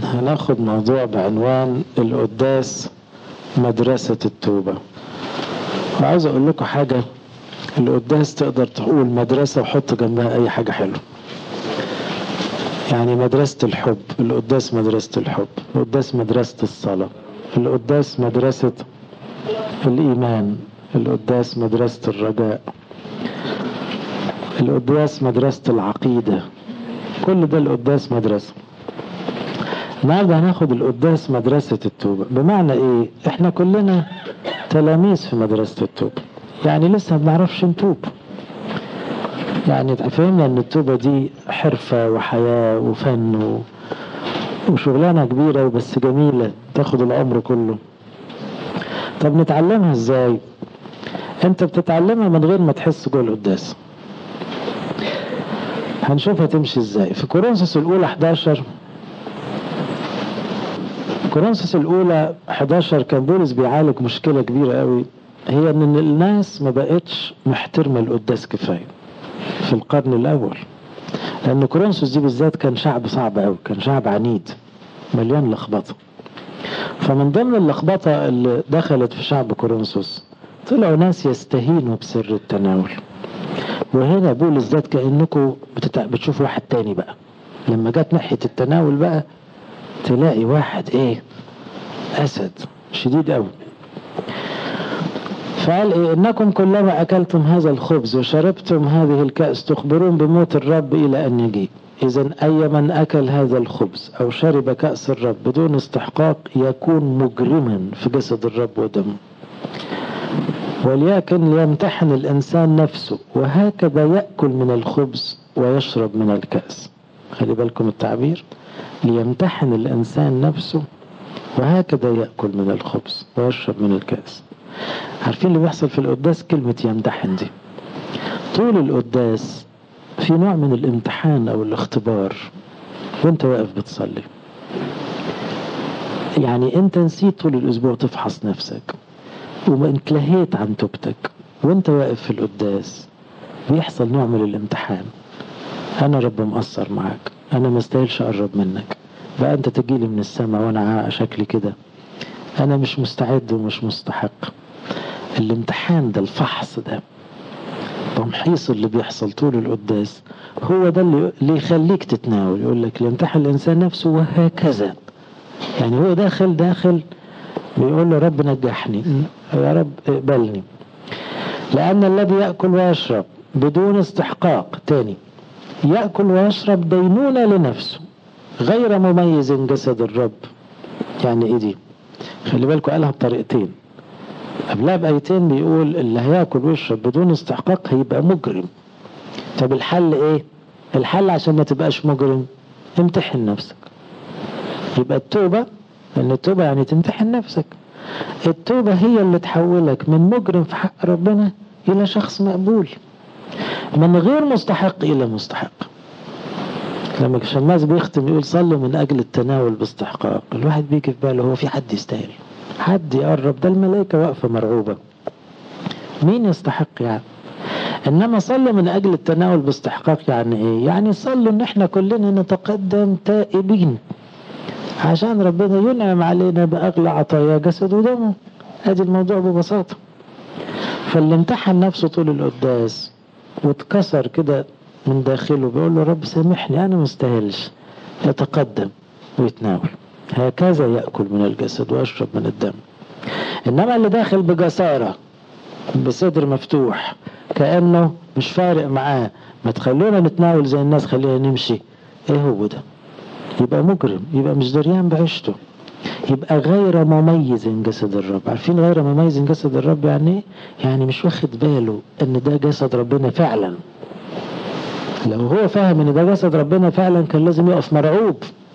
هناخد موضوع بعنوان القداس مدرسة التوبة وعاوز اقول لكم حاجة القداس تقدر تقول مدرسة وحط جنبها اي حاجة حلوة يعني مدرسة الحب القداس مدرسة الحب القداس مدرسة الصلاة القداس مدرسة الإيمان القداس مدرسة الرجاء القداس مدرسة العقيدة كل ده القداس مدرسة النهارده هناخد القداس مدرسة التوبة بمعنى ايه احنا كلنا تلاميذ في مدرسة التوبة يعني لسه ما بنعرفش نتوب يعني فهمنا ان التوبة دي حرفة وحياة وفن و... وشغلانة كبيرة وبس جميلة تاخد العمر كله طب نتعلمها ازاي انت بتتعلمها من غير ما تحس جوه القداس هنشوفها تمشي ازاي في كورنثوس الاولى 11 كورنثوس الاولى 11 كان بولس بيعالج مشكله كبيره قوي هي ان الناس ما بقتش محترمه القداس كفايه في القرن الاول لان كورنثوس دي بالذات كان شعب صعب قوي كان شعب عنيد مليان لخبطه فمن ضمن اللخبطه اللي دخلت في شعب كورنثوس طلعوا ناس يستهينوا بسر التناول وهنا بولس ذات كانكم بتتع... بتشوفوا واحد تاني بقى لما جت ناحيه التناول بقى تلاقي واحد ايه اسد شديد قوي فقال إيه انكم كلما اكلتم هذا الخبز وشربتم هذه الكأس تخبرون بموت الرب الى ان يجيء اذا اي من اكل هذا الخبز او شرب كأس الرب بدون استحقاق يكون مجرما في جسد الرب ودمه وليكن ليمتحن الانسان نفسه وهكذا ياكل من الخبز ويشرب من الكأس خلي بالكم التعبير ليمتحن الإنسان نفسه وهكذا يأكل من الخبز ويشرب من الكأس عارفين اللي بيحصل في القداس كلمة يمتحن دي طول القداس في نوع من الامتحان أو الاختبار وانت واقف بتصلي يعني انت نسيت طول الأسبوع تفحص نفسك وما انتلهيت عن توبتك وانت واقف في القداس بيحصل نوع من الامتحان أنا رب مقصر معاك انا ما استاهلش اقرب منك بقى انت تجيلي من السماء وانا شكلي كده انا مش مستعد ومش مستحق الامتحان ده الفحص ده التمحيص اللي بيحصل طول القداس هو ده اللي, اللي يخليك تتناول يقول لك ليمتحن الانسان نفسه وهكذا يعني هو داخل داخل بيقول له رب نجحني يا رب اقبلني لان الذي ياكل ويشرب بدون استحقاق تاني يأكل ويشرب دينونة لنفسه غير مميز جسد الرب يعني ايه دي خلي بالكم قالها بطريقتين قبلها بآيتين بيقول اللي هياكل ويشرب بدون استحقاق هيبقى مجرم طب الحل ايه الحل عشان ما تبقاش مجرم امتحن نفسك يبقى التوبة لأن التوبة يعني تمتحن نفسك التوبة هي اللي تحولك من مجرم في حق ربنا إلى شخص مقبول من غير مستحق إلى مستحق لما شماس بيختم يقول صلوا من أجل التناول باستحقاق الواحد بيجي في باله هو في حد يستاهل حد يقرب ده الملائكة واقفة مرعوبة مين يستحق يعني إنما صلوا من أجل التناول باستحقاق يعني إيه يعني صلوا إن إحنا كلنا نتقدم تائبين عشان ربنا ينعم علينا بأغلى عطايا جسد ودمه ادي الموضوع ببساطة فاللي امتحن نفسه طول القداس واتكسر كده من داخله بيقول له رب سامحني انا مستاهلش يتقدم ويتناول هكذا يأكل من الجسد ويشرب من الدم انما اللي داخل بجسارة بصدر مفتوح كأنه مش فارق معاه ما تخلونا نتناول زي الناس خلينا نمشي ايه هو ده يبقى مجرم يبقى مش دريان بعيشته يبقى غير مميز جسد الرب عارفين غير مميز جسد الرب يعني ايه يعني مش واخد باله ان ده جسد ربنا فعلا لو هو فاهم ان ده جسد ربنا فعلا كان لازم يقف مرعوب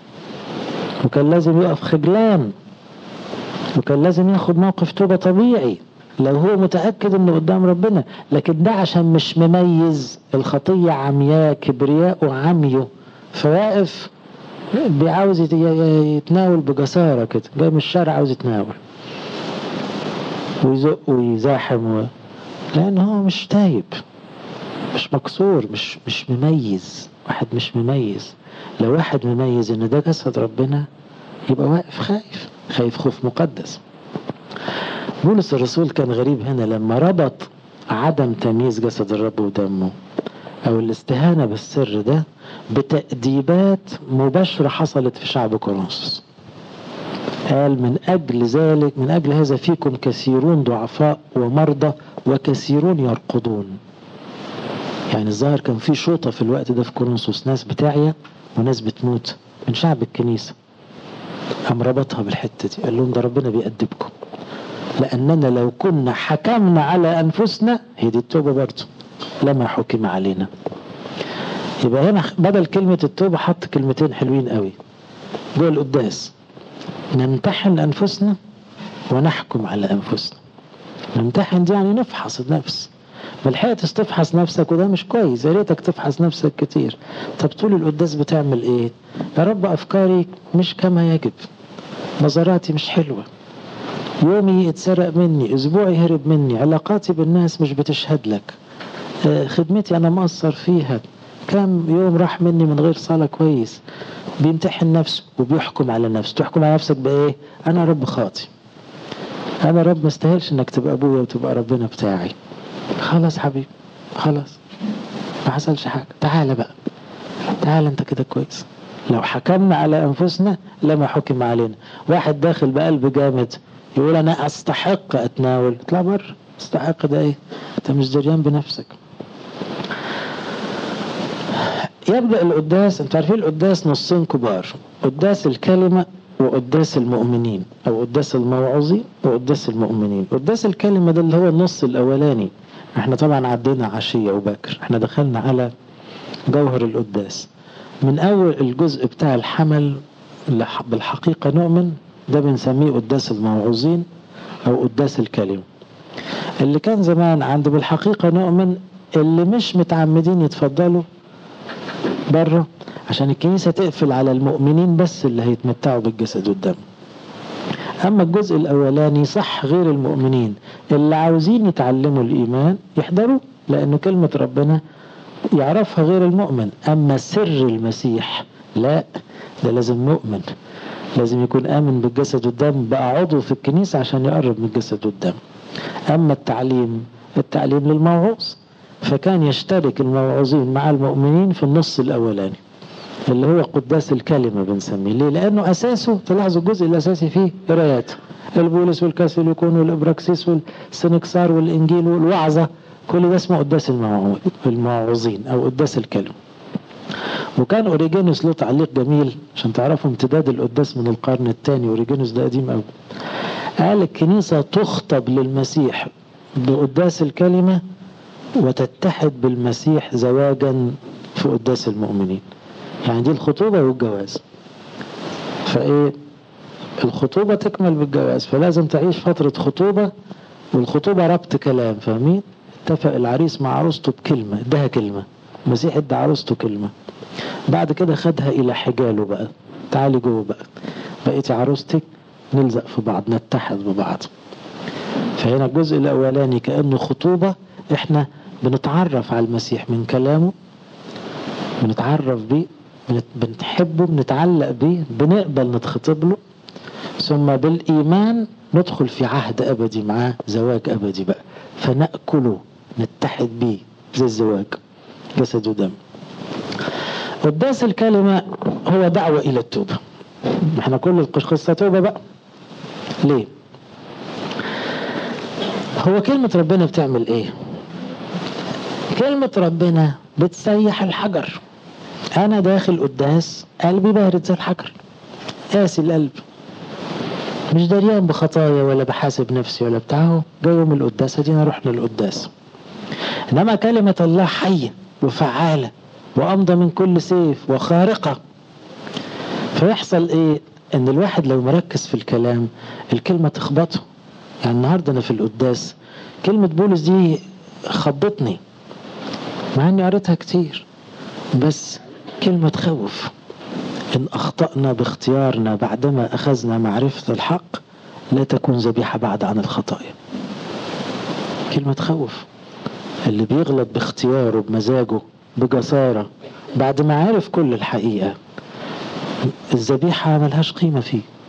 وكان لازم يقف خجلان وكان لازم ياخد موقف توبة طبيعي لو هو متأكد انه قدام ربنا لكن ده عشان مش مميز الخطية عمياء كبرياء وعميه فواقف بيعاوز يتناول بجسارة كده جاي من الشارع عاوز يتناول ويزق ويزاحم و... لأن هو مش تايب مش مكسور مش مش مميز واحد مش مميز لو واحد مميز ان ده جسد ربنا يبقى واقف خايف خايف خوف مقدس بولس الرسول كان غريب هنا لما ربط عدم تمييز جسد الرب ودمه او الاستهانة بالسر ده بتأديبات مباشرة حصلت في شعب كورنثوس قال من أجل ذلك من أجل هذا فيكم كثيرون ضعفاء ومرضى وكثيرون يرقدون يعني الظاهر كان في شوطة في الوقت ده في كورنثوس ناس بتاعية وناس بتموت من شعب الكنيسة قام ربطها بالحتة دي قال لهم ده ربنا بيأدبكم لأننا لو كنا حكمنا على أنفسنا هي دي التوبة برضه لما حكم علينا يبقى هنا بدل كلمة التوبة حط كلمتين حلوين قوي جوه القداس نمتحن أنفسنا ونحكم على أنفسنا نمتحن دي يعني نفحص النفس ملحقت تفحص نفسك وده مش كويس يا ريتك تفحص نفسك كتير طب طول القداس بتعمل ايه يا رب افكاري مش كما يجب نظراتي مش حلوه يومي اتسرق مني اسبوعي هرب مني علاقاتي بالناس مش بتشهد لك خدمتي انا مقصر فيها كم يوم راح مني من غير صلاة كويس بيمتحن نفسه وبيحكم على نفسه تحكم على نفسك بايه انا رب خاطي انا رب مستاهلش انك تبقى ابويا وتبقى ربنا بتاعي خلاص حبيبي خلاص ما حصلش حاجة تعالى بقى تعالى انت كده كويس لو حكمنا على انفسنا لما حكم علينا واحد داخل بقلب جامد يقول انا استحق اتناول اطلع بره استحق ده ايه انت مش دريان بنفسك يبدأ القداس انتوا عارفين القداس نصين كبار قداس الكلمة وقداس المؤمنين او قداس الموعظين وقداس المؤمنين قداس الكلمة ده اللي هو النص الاولاني احنا طبعا عدينا عشية وبكر احنا دخلنا على جوهر القداس من اول الجزء بتاع الحمل بالحقيقة نؤمن ده بنسميه قداس الموعظين او قداس الكلمة اللي كان زمان عند بالحقيقة نؤمن اللي مش متعمدين يتفضلوا بره عشان الكنيسة تقفل على المؤمنين بس اللي هيتمتعوا بالجسد والدم أما الجزء الأولاني صح غير المؤمنين اللي عاوزين يتعلموا الإيمان يحضروا لأن كلمة ربنا يعرفها غير المؤمن أما سر المسيح لا ده لازم مؤمن لازم يكون آمن بالجسد والدم بقى عضو في الكنيسة عشان يقرب من الجسد والدم أما التعليم التعليم للموعوظ فكان يشترك الموعوظين مع المؤمنين في النص الأولاني اللي هو قداس الكلمة بنسميه ليه؟ لأنه أساسه تلاحظوا الجزء الأساسي فيه قرايات البولس والكاثوليكون والإبراكسيس والسنكسار والإنجيل والوعظة كل ده اسمه قداس الموعوظين أو قداس الكلمة وكان أوريجينوس له تعليق جميل عشان تعرفوا امتداد القداس من القرن الثاني أوريجينوس ده قديم قوي قال الكنيسة تخطب للمسيح بقداس الكلمة وتتحد بالمسيح زواجا في قداس المؤمنين يعني دي الخطوبة والجواز فايه الخطوبة تكمل بالجواز فلازم تعيش فترة خطوبة والخطوبة ربط كلام فاهمين اتفق العريس مع عروسته بكلمة ادها كلمة المسيح ادى عروسته كلمة بعد كده خدها الى حجاله بقى تعالي جوه بقى بقيتي عروستك نلزق في بعض نتحد ببعض فهنا الجزء الاولاني كانه خطوبه احنا بنتعرف على المسيح من كلامه بنتعرف بيه بنحبه بنتعلق بيه بنقبل نتخطب له ثم بالايمان ندخل في عهد ابدي معاه زواج ابدي بقى فناكله نتحد بيه زي الزواج جسد ودم قداس الكلمة هو دعوة إلى التوبة احنا كل القصة توبة بقى ليه هو كلمة ربنا بتعمل ايه كلمة ربنا بتسيح الحجر انا داخل قداس قلبي بارد زي الحجر قاسي القلب مش دريان بخطايا ولا بحاسب نفسي ولا بتاعه جاي يوم القداس ادينا رحنا القداس انما كلمة الله حية وفعالة وامضى من كل سيف وخارقة فيحصل ايه ان الواحد لو مركز في الكلام الكلمة تخبطه يعني النهاردة انا في القداس كلمة بولس دي خبطني مع اني قريتها كتير بس كلمة تخوف ان اخطأنا باختيارنا بعدما اخذنا معرفة الحق لا تكون ذبيحة بعد عن الخطايا كلمة تخوف اللي بيغلط باختياره بمزاجه بجسارة بعد ما عرف كل الحقيقة الذبيحة ملهاش قيمة فيه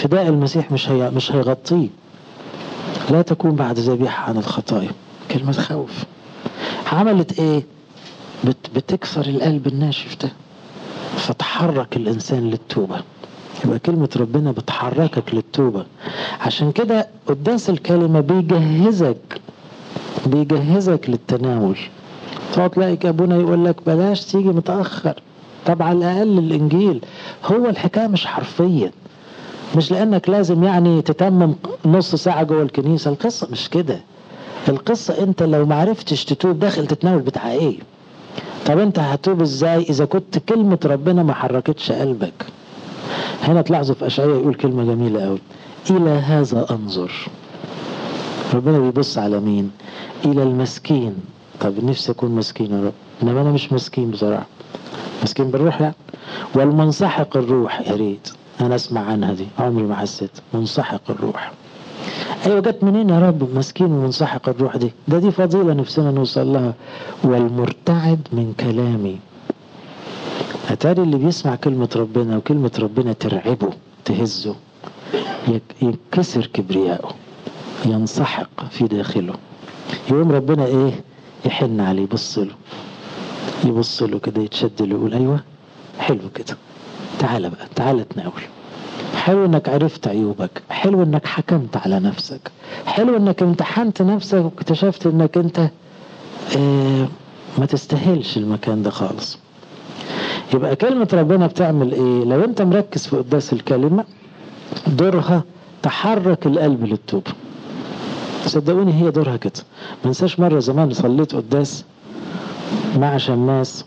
فداء المسيح مش هي مش هيغطيه لا تكون بعد ذبيحة عن الخطايا كلمة خوف عملت ايه بت بتكسر القلب الناشف ده فتحرك الانسان للتوبة يبقى كلمة ربنا بتحركك للتوبة عشان كده قداس الكلمة بيجهزك بيجهزك للتناول تقعد تلاقي ابونا يقول لك بلاش تيجي متأخر طب على الأقل الإنجيل هو الحكاية مش حرفيا مش لأنك لازم يعني تتمم نص ساعة جوه الكنيسة القصة مش كده القصة أنت لو معرفتش تتوب داخل تتناول بتاع إيه طب أنت هتوب إزاي إذا كنت كلمة ربنا ما حركتش قلبك هنا تلاحظوا في أشعية يقول كلمة جميلة أوي إلى هذا أنظر ربنا بيبص على مين إلى المسكين طب نفسي أكون مسكين يا رب إنما أنا مش مسكين بصراحة مسكين بالروح يعني والمنسحق الروح يا ريت انا اسمع عنها دي عمري ما حسيت منسحق الروح ايوه جت منين يا رب مسكين ومنسحق الروح دي ده دي فضيلة نفسنا نوصل لها والمرتعد من كلامي اتاري اللي بيسمع كلمة ربنا وكلمة ربنا ترعبه تهزه ينكسر كبرياءه ينسحق في داخله يقوم ربنا ايه يحن عليه يبص له يبص له كده يتشد له يقول ايوه حلو كده تعالى بقى تعالى تناول حلو انك عرفت عيوبك حلو انك حكمت على نفسك حلو انك امتحنت نفسك واكتشفت انك انت اه ما تستاهلش المكان ده خالص يبقى كلمة ربنا بتعمل ايه لو انت مركز في قداس الكلمة دورها تحرك القلب للتوبة صدقوني هي دورها كده ما انساش مرة زمان صليت قداس مع شماس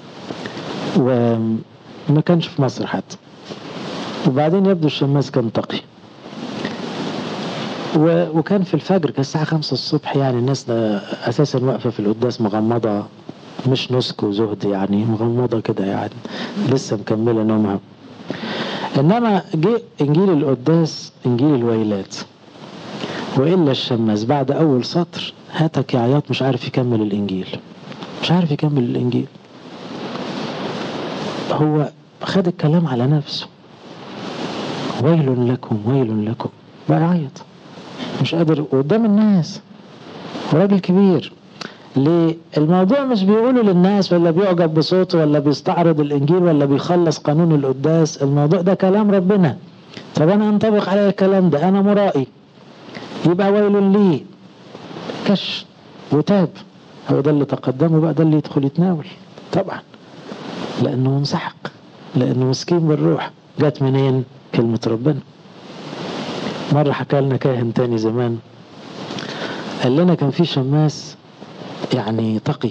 وما كانش في مصر حتى وبعدين يبدو الشماس كان تقي و... وكان في الفجر كان الساعة خمسة الصبح يعني الناس ده أساسا واقفة في القداس مغمضة مش نسك وزهد يعني مغمضة كده يعني لسه مكملة نومها إنما جه إنجيل القداس إنجيل الويلات وإلا الشماس بعد أول سطر هاتك يا عياط مش عارف يكمل الإنجيل مش عارف يكمل الإنجيل هو خد الكلام على نفسه ويل لكم ويل لكم بقى يعيط مش قادر قدام الناس راجل كبير ليه الموضوع مش بيقوله للناس ولا بيعجب بصوته ولا بيستعرض الانجيل ولا بيخلص قانون القداس الموضوع ده كلام ربنا طب انا انطبق على الكلام ده انا مرائي يبقى ويل لي كش وتاب هو ده اللي تقدمه بقى ده اللي يدخل يتناول طبعا لانه منسحق لانه مسكين بالروح جت منين كلمة ربنا مرة حكى لنا كاهن تاني زمان قال لنا كان في شماس يعني تقي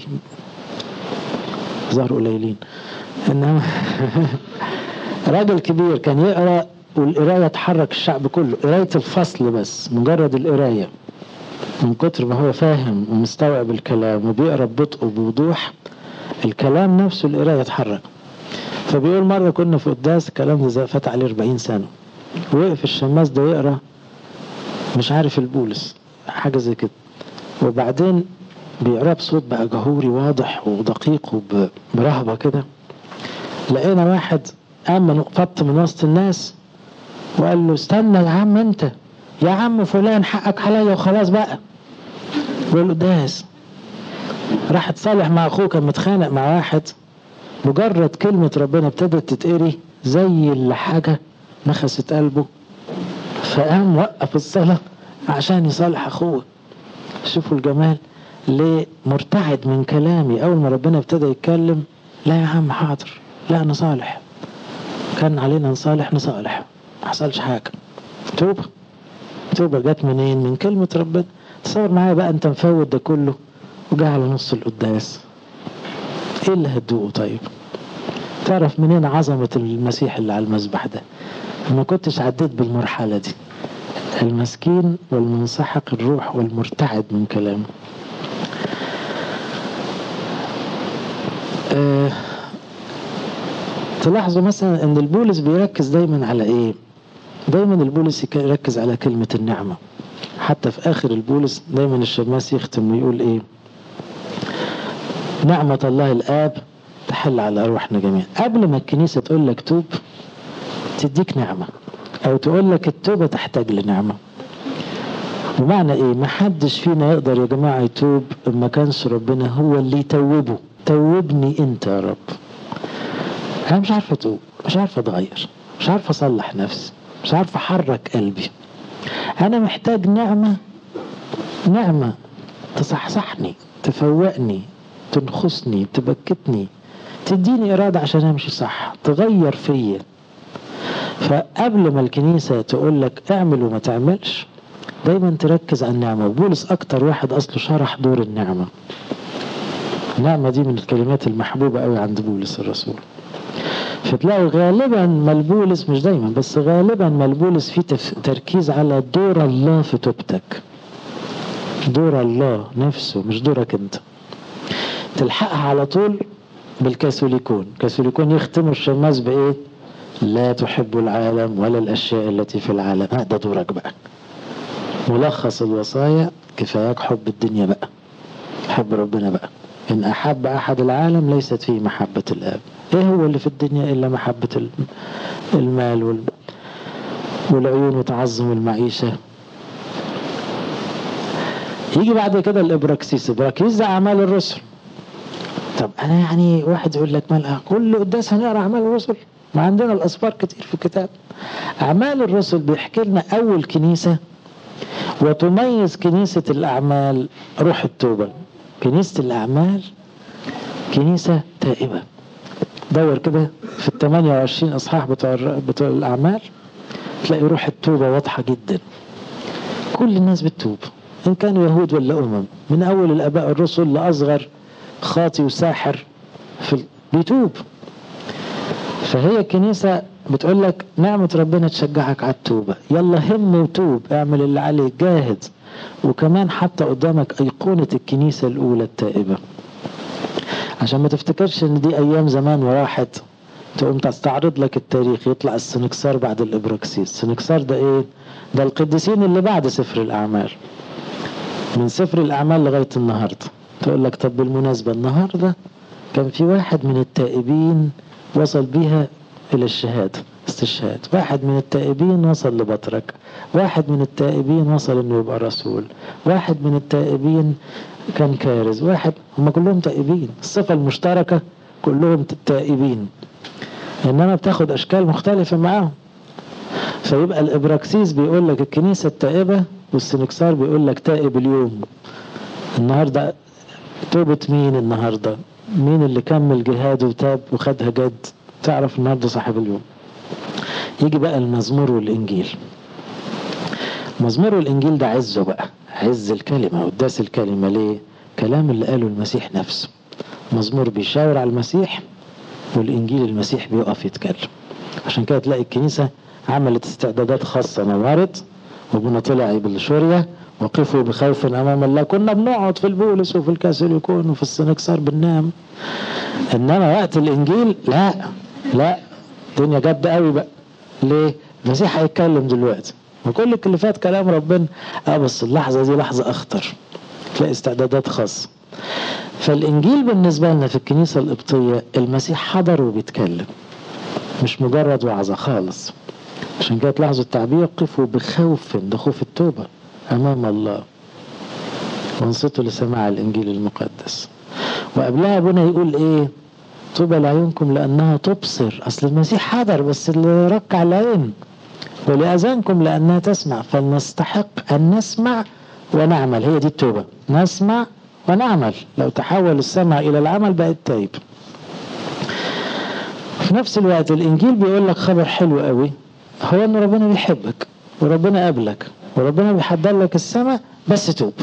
ظهر قليلين انما راجل كبير كان يقرا والقرايه تحرك الشعب كله قرايه الفصل بس مجرد القرايه من كتر ما هو فاهم ومستوعب الكلام وبيقرا ببطء وبوضوح الكلام نفسه القرايه اتحرك فبيقول مرة كنا في قداس الكلام ده فات عليه 40 سنة وقف الشماس ده يقرا مش عارف البولس حاجة زي كده وبعدين بيقرا بصوت بقى جهوري واضح ودقيق وبرهبة كده لقينا واحد قام من فط من وسط الناس وقال له استنى يا عم انت يا عم فلان حقك عليا وخلاص بقى والقداس راح اتصالح مع اخوه كان متخانق مع واحد مجرد كلمة ربنا ابتدت تتقري زي اللي حاجة نخست قلبه فقام وقف الصلاة عشان يصالح أخوه شوفوا الجمال ليه مرتعد من كلامي أول ما ربنا ابتدى يتكلم لا يا عم حاضر لا نصالح كان علينا نصالح نصالح ما حصلش حاجة توبة توبة جت منين من كلمة ربنا تصور معايا بقى انت مفوت ده كله وجا على نص القداس ايه اللي هتدوقه طيب تعرف منين عظمة المسيح اللي على المذبح ده ما كنتش عديت بالمرحلة دي المسكين والمنسحق الروح والمرتعد من كلامه أه تلاحظوا مثلا ان البولس بيركز دايما على ايه دايما البولس يركز على كلمة النعمة حتى في اخر البولس دايما الشماس يختم ويقول ايه نعمة الله الآب تحل على أرواحنا جميعا قبل ما الكنيسة تقول لك توب تديك نعمة او تقول لك التوبة تحتاج لنعمة ومعنى ايه ما حدش فينا يقدر يا جماعة يتوب ما كانش ربنا هو اللي يتوبه توبني انت يا رب انا مش عارف اتوب مش عارف اتغير مش عارف اصلح نفسي مش عارف احرك قلبي انا محتاج نعمة نعمة تصحصحني تفوقني تنخسني تبكتني تديني إرادة عشان أمشي صح تغير فيا فقبل ما الكنيسة تقول لك اعمل وما تعملش دايما تركز على النعمة وبولس أكتر واحد أصله شرح دور النعمة النعمة دي من الكلمات المحبوبة قوي عند بولس الرسول فتلاقي غالبا ملبولس مش دايما بس غالبا ملبولس في تركيز على دور الله في توبتك دور الله نفسه مش دورك انت تلحقها على طول بالكاثوليكون الكاثوليكون يختموا الشماس بايه لا تحب العالم ولا الاشياء التي في العالم هذا دورك بقى ملخص الوصايا كفاياك حب الدنيا بقى حب ربنا بقى ان احب احد العالم ليست فيه محبة الاب ايه هو اللي في الدنيا الا محبة المال وال... والعيون وتعظم المعيشة يجي بعد كده الابراكسيس ابراكسيس ده اعمال الرسل طب انا يعني واحد يقول لك مال كل قداس هنقرا اعمال الرسل ما عندنا الاسفار كتير في الكتاب اعمال الرسل بيحكي لنا اول كنيسه وتميز كنيسه الاعمال روح التوبه كنيسه الاعمال كنيسه تائبه دور كده في ال 28 اصحاح بتوع بتوع الاعمال تلاقي روح التوبه واضحه جدا كل الناس بتتوب ان كانوا يهود ولا امم من اول الاباء الرسل لاصغر خاطي وساحر في بيتوب فهي الكنيسة بتقول لك نعمة ربنا تشجعك على التوبة يلا هم وتوب اعمل اللي عليك جاهد وكمان حتى قدامك أيقونة الكنيسة الأولى التائبة عشان ما تفتكرش ان دي ايام زمان وراحت تقوم تستعرض لك التاريخ يطلع السنكسار بعد الابراكسيس السنكسار ده ايه ده القديسين اللي بعد سفر الاعمال من سفر الاعمال لغايه النهارده تقول لك طب بالمناسبة النهاردة كان في واحد من التائبين وصل بيها إلى الشهادة استشهاد واحد من التائبين وصل لبطرك واحد من التائبين وصل انه يبقى رسول واحد من التائبين كان كارز واحد هم كلهم تائبين الصفة المشتركة كلهم تائبين انما بتاخد اشكال مختلفة معاهم فيبقى الابراكسيس بيقول لك الكنيسة التائبة والسنكسار بيقول لك تائب اليوم النهاردة توبة مين النهاردة مين اللي كمل جهاده وتاب وخدها جد تعرف النهاردة صاحب اليوم يجي بقى المزمور والإنجيل مزمور والإنجيل ده عزه بقى عز الكلمة قداس الكلمة ليه كلام اللي قاله المسيح نفسه مزمور بيشاور على المسيح والإنجيل المسيح بيقف يتكلم عشان كده تلاقي الكنيسة عملت استعدادات خاصة نورت وابونا طلع بالشورية وقفوا بخوف امام الله كنا بنقعد في البولس وفي الكاثوليكون وفي السنكسار بننام انما وقت الانجيل لا لا الدنيا جد قوي بقى ليه المسيح هيتكلم دلوقتي وكل اللي فات كلام ربنا اه بس اللحظه دي لحظه اخطر تلاقي استعدادات خاصه فالانجيل بالنسبه لنا في الكنيسه القبطيه المسيح حضر وبيتكلم مش مجرد وعظه خالص عشان كده تلاحظوا التعبير قفوا بخوف ده خوف التوبه أمام الله وانصتوا لسماع الإنجيل المقدس وقبلها أبونا يقول إيه طوبى لعيونكم لأنها تبصر أصل المسيح حضر بس اللي ركع العين ولأذانكم لأنها تسمع فلنستحق أن نسمع ونعمل هي دي التوبة نسمع ونعمل لو تحول السمع إلى العمل بقت تايب في نفس الوقت الإنجيل بيقول لك خبر حلو قوي هو أن ربنا بيحبك وربنا قابلك وربنا بيحضر لك السماء بس توب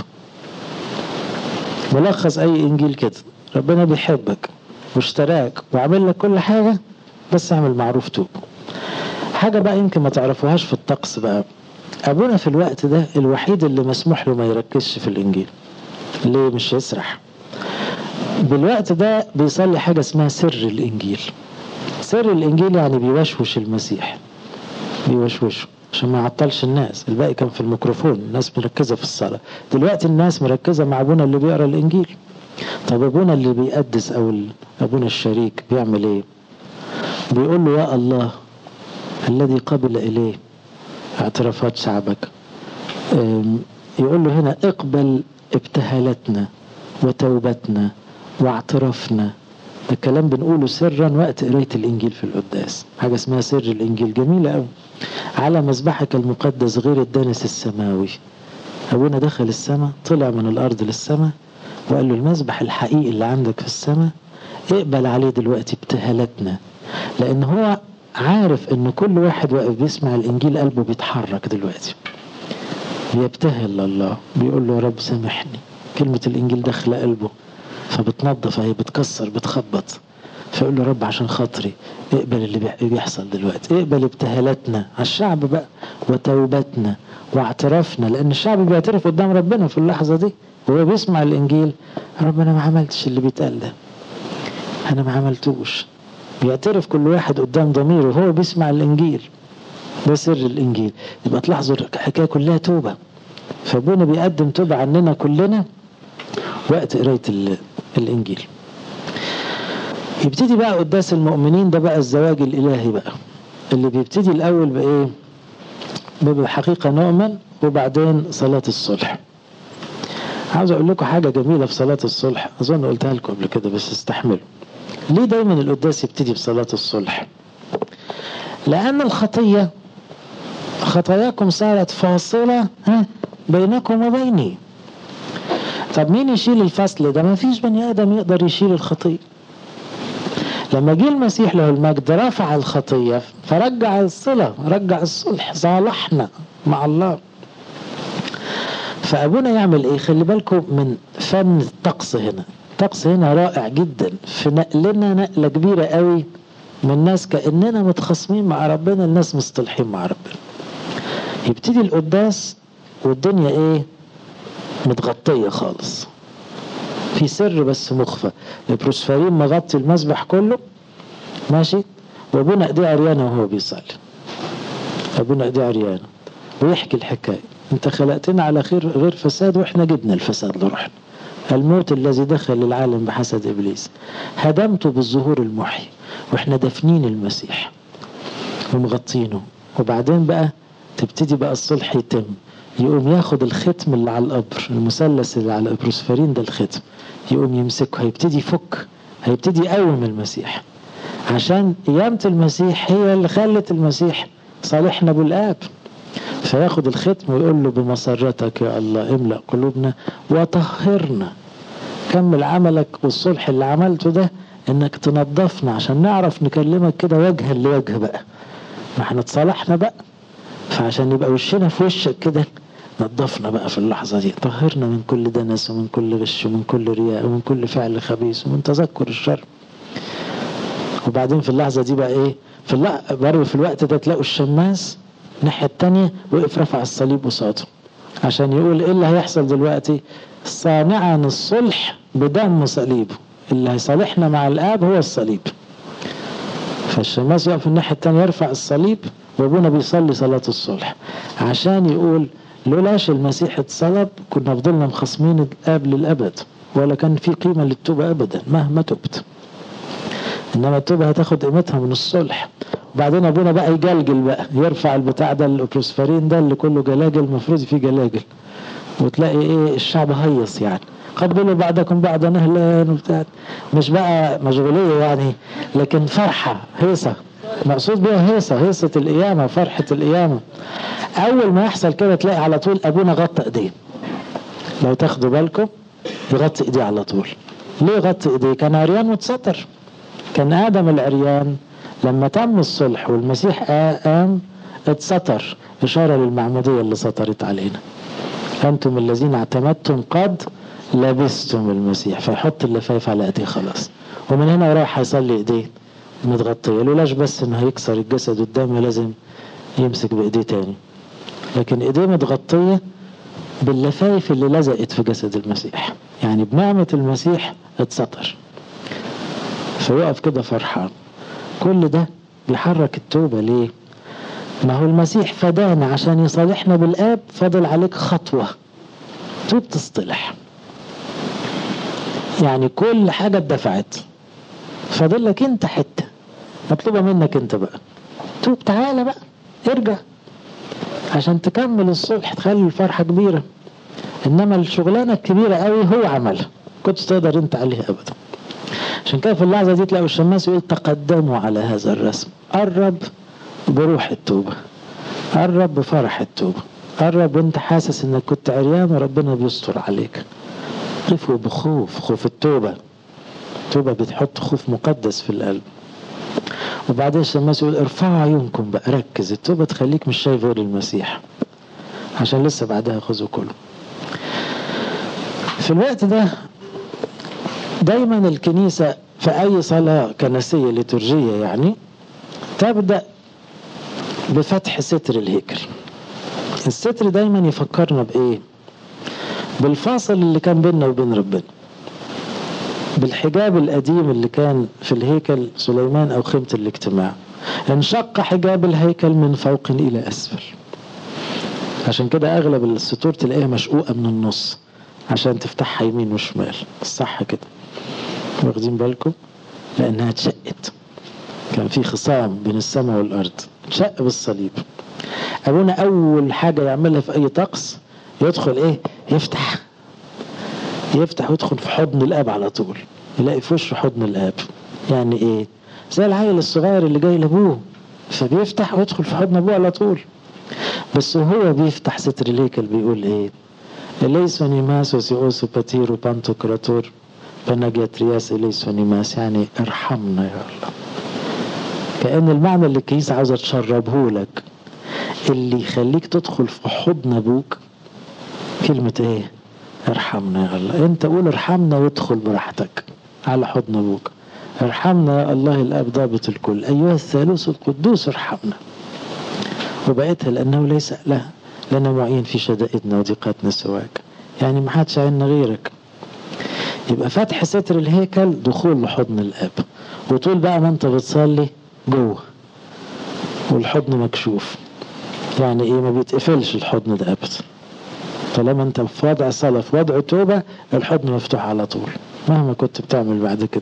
ملخص اي انجيل كده ربنا بيحبك واشتراك وعامل لك كل حاجة بس اعمل معروف توب حاجة بقى يمكن ما تعرفوهاش في الطقس بقى ابونا في الوقت ده الوحيد اللي مسموح له ما يركزش في الانجيل ليه مش يسرح بالوقت ده بيصلي حاجة اسمها سر الانجيل سر الانجيل يعني بيوشوش المسيح بيوشوشه عشان ما يعطلش الناس الباقي كان في الميكروفون الناس مركزة في الصلاة دلوقتي الناس مركزة مع ابونا اللي بيقرا الانجيل طب ابونا اللي بيقدس او ابونا الشريك بيعمل ايه بيقول له يا الله الذي قبل اليه اعترافات شعبك يقول له هنا اقبل ابتهالاتنا وتوبتنا واعترافنا ده الكلام بنقوله سرا وقت قراية الإنجيل في القداس حاجة اسمها سر الإنجيل جميلة أوي على مذبحك المقدس غير الدانس السماوي أبونا دخل السماء طلع من الأرض للسماء وقال له المذبح الحقيقي اللي عندك في السماء اقبل عليه دلوقتي ابتهالاتنا لأن هو عارف إن كل واحد واقف بيسمع الإنجيل قلبه بيتحرك دلوقتي بيبتهل لله بيقول له يا رب سامحني كلمة الإنجيل داخلة قلبه فبتنظف هي بتكسر بتخبط فيقول له رب عشان خاطري اقبل اللي بيحصل دلوقتي اقبل ابتهالاتنا على الشعب بقى وتوبتنا واعترافنا لان الشعب بيعترف قدام ربنا في اللحظه دي وهو بيسمع الانجيل رب انا ما عملتش اللي بيتقال ده انا ما عملتوش بيعترف كل واحد قدام ضميره وهو بيسمع الانجيل ده سر الانجيل يبقى تلاحظوا الحكايه كلها توبه فابونا بيقدم توبه عننا كلنا وقت قرايه الانجيل يبتدي بقى قداس المؤمنين ده بقى الزواج الالهي بقى اللي بيبتدي الاول بايه بحقيقه نؤمن وبعدين صلاه الصلح عاوز اقول لكم حاجه جميله في صلاه الصلح اظن قلتها لكم قبل كده بس استحملوا ليه دايما القداس يبتدي بصلاه الصلح لان الخطيه خطاياكم صارت فاصله ها بينكم وبيني طب مين يشيل الفصل ده ما فيش بني ادم يقدر يشيل الخطيه لما جه المسيح له المجد رفع الخطيه فرجع الصله رجع الصلح صالحنا مع الله فابونا يعمل ايه خلي بالكم من فن الطقس هنا الطقس هنا رائع جدا في نقلنا نقله كبيره قوي من ناس كاننا متخاصمين مع ربنا الناس مصطلحين مع ربنا يبتدي القداس والدنيا ايه متغطيه خالص في سر بس مخفى البروسفارين مغطي المسبح كله ماشي وابونا ايديه عريانه وهو بيصلي ابونا ايديه عريانه ويحكي الحكايه انت خلقتنا على خير غير فساد واحنا جبنا الفساد لروحنا الموت الذي دخل العالم بحسد ابليس هدمته بالظهور المحي واحنا دافنين المسيح ومغطينه وبعدين بقى تبتدي بقى الصلح يتم يقوم ياخد الختم اللي على القبر المثلث اللي على البروسفرين ده الختم يقوم يمسكه هيبتدي يفك هيبتدي يقوم المسيح عشان قيامة المسيح هي اللي خلت المسيح صالحنا بالآب فياخد الختم ويقول له بمسرتك يا الله املأ قلوبنا وطهرنا كمل عملك والصلح اللي عملته ده انك تنظفنا عشان نعرف نكلمك كده وجها لوجه بقى ما احنا اتصالحنا بقى فعشان يبقى وشنا في وشك كده نظفنا بقى في اللحظة دي طهرنا من كل دنس ومن كل غش ومن كل رياء ومن كل فعل خبيث ومن تذكر الشر وبعدين في اللحظة دي بقى ايه في اللحظة برضه في الوقت ده تلاقوا الشماس الناحية التانية وقف رفع الصليب قصاده عشان يقول ايه اللي هيحصل دلوقتي صانعا الصلح بدم صليبه اللي هيصالحنا مع الاب هو الصليب فالشماس يقف الناحية التانية يرفع الصليب وابونا بيصلي صلاة الصلح عشان يقول لولاش المسيح اتصلب كنا فضلنا مخصمين الاب للابد ولا كان في قيمة للتوبة ابدا مهما تبت انما التوبة هتاخد قيمتها من الصلح وبعدين ابونا بقى يجلجل بقى يرفع البتاع ده البروسفرين ده اللي كله جلاجل المفروض فيه جلاجل وتلاقي ايه الشعب هيص يعني قبلوا بعضكم بعضا اهلا وبتاع مش بقى مشغوليه يعني لكن فرحه هيصه مقصود بيها هيصه هيصه القيامه فرحه القيامه اول ما يحصل كده تلاقي على طول ابونا غطى ايديه لو تاخدوا بالكم يغطي ايديه على طول ليه غطي ايديه كان عريان واتستر كان ادم العريان لما تم الصلح والمسيح قام اتستر اشاره للمعموديه اللي سطرت علينا انتم الذين اعتمدتم قد لبستم المسيح فيحط اللفايف على ايديه خلاص ومن هنا رايح هيصلي ايديه متغطيه لولاش بس انه هيكسر الجسد قدامه لازم يمسك بايديه تاني لكن ايديه متغطيه باللفايف اللي لزقت في جسد المسيح يعني بنعمه المسيح اتستر فيقف كده فرحان كل ده بيحرك التوبه ليه ما هو المسيح فدانا عشان يصالحنا بالاب فاضل عليك خطوه توب تصطلح يعني كل حاجة اتدفعت فاضل لك انت حتة مطلوبة منك انت بقى توب تعالى بقى ارجع عشان تكمل الصلح تخلي الفرحة كبيرة انما الشغلانة الكبيرة قوي هو عملها كنتش تقدر انت عليها ابدا عشان كده في اللحظة دي تلاقوا الشماس يقول تقدموا على هذا الرسم قرب بروح التوبة قرب بفرح التوبة قرب وانت حاسس انك كنت عريان وربنا بيستر عليك قفوا بخوف خوف التوبة التوبة بتحط خوف مقدس في القلب وبعدين الشماس يقول ارفعوا عيونكم بقى ركز التوبة تخليك مش شايف غير المسيح عشان لسه بعدها خذوا كله في الوقت ده دايما الكنيسة في أي صلاة كنسية ليتورجية يعني تبدأ بفتح ستر الهيكل الستر دايما يفكرنا بإيه بالفاصل اللي كان بيننا وبين ربنا بالحجاب القديم اللي كان في الهيكل سليمان أو خيمة الاجتماع انشق حجاب الهيكل من فوق إلى أسفل عشان كده أغلب السطور تلاقيها مشقوقة من النص عشان تفتحها يمين وشمال صح كده واخدين بالكم لأنها اتشقت كان في خصام بين السماء والأرض اتشق بالصليب أبونا أول حاجة يعملها في أي طقس يدخل إيه يفتح يفتح ويدخل في حضن الاب على طول يلاقي في وشه حضن الاب يعني ايه زي العيل الصغير اللي جاي لابوه فبيفتح ويدخل في حضن ابوه على طول بس وهو بيفتح ستر الهيكل بيقول ايه اليسونيماس اوسو باتيرو بانتو كراتور بنجاترياس اليسونيماس يعني ارحمنا يا الله كأن المعنى اللي الكنيسة عاوزة تشربه لك اللي يخليك تدخل في حضن ابوك كلمة ايه ارحمنا يا الله انت قول ارحمنا وادخل براحتك على حضن ابوك ارحمنا يا الله الاب ضابط الكل ايها الثالوث القدوس ارحمنا وبقيتها لانه ليس لها لنا معين في شدائدنا وضيقاتنا سواك يعني ما حدش عنا غيرك يبقى فتح ستر الهيكل دخول لحضن الاب وطول بقى ما انت بتصلي جوه والحضن مكشوف يعني ايه ما بيتقفلش الحضن ده ابدا طالما انت في وضع صلاة في وضع توبة الحضن مفتوح على طول مهما كنت بتعمل بعد كده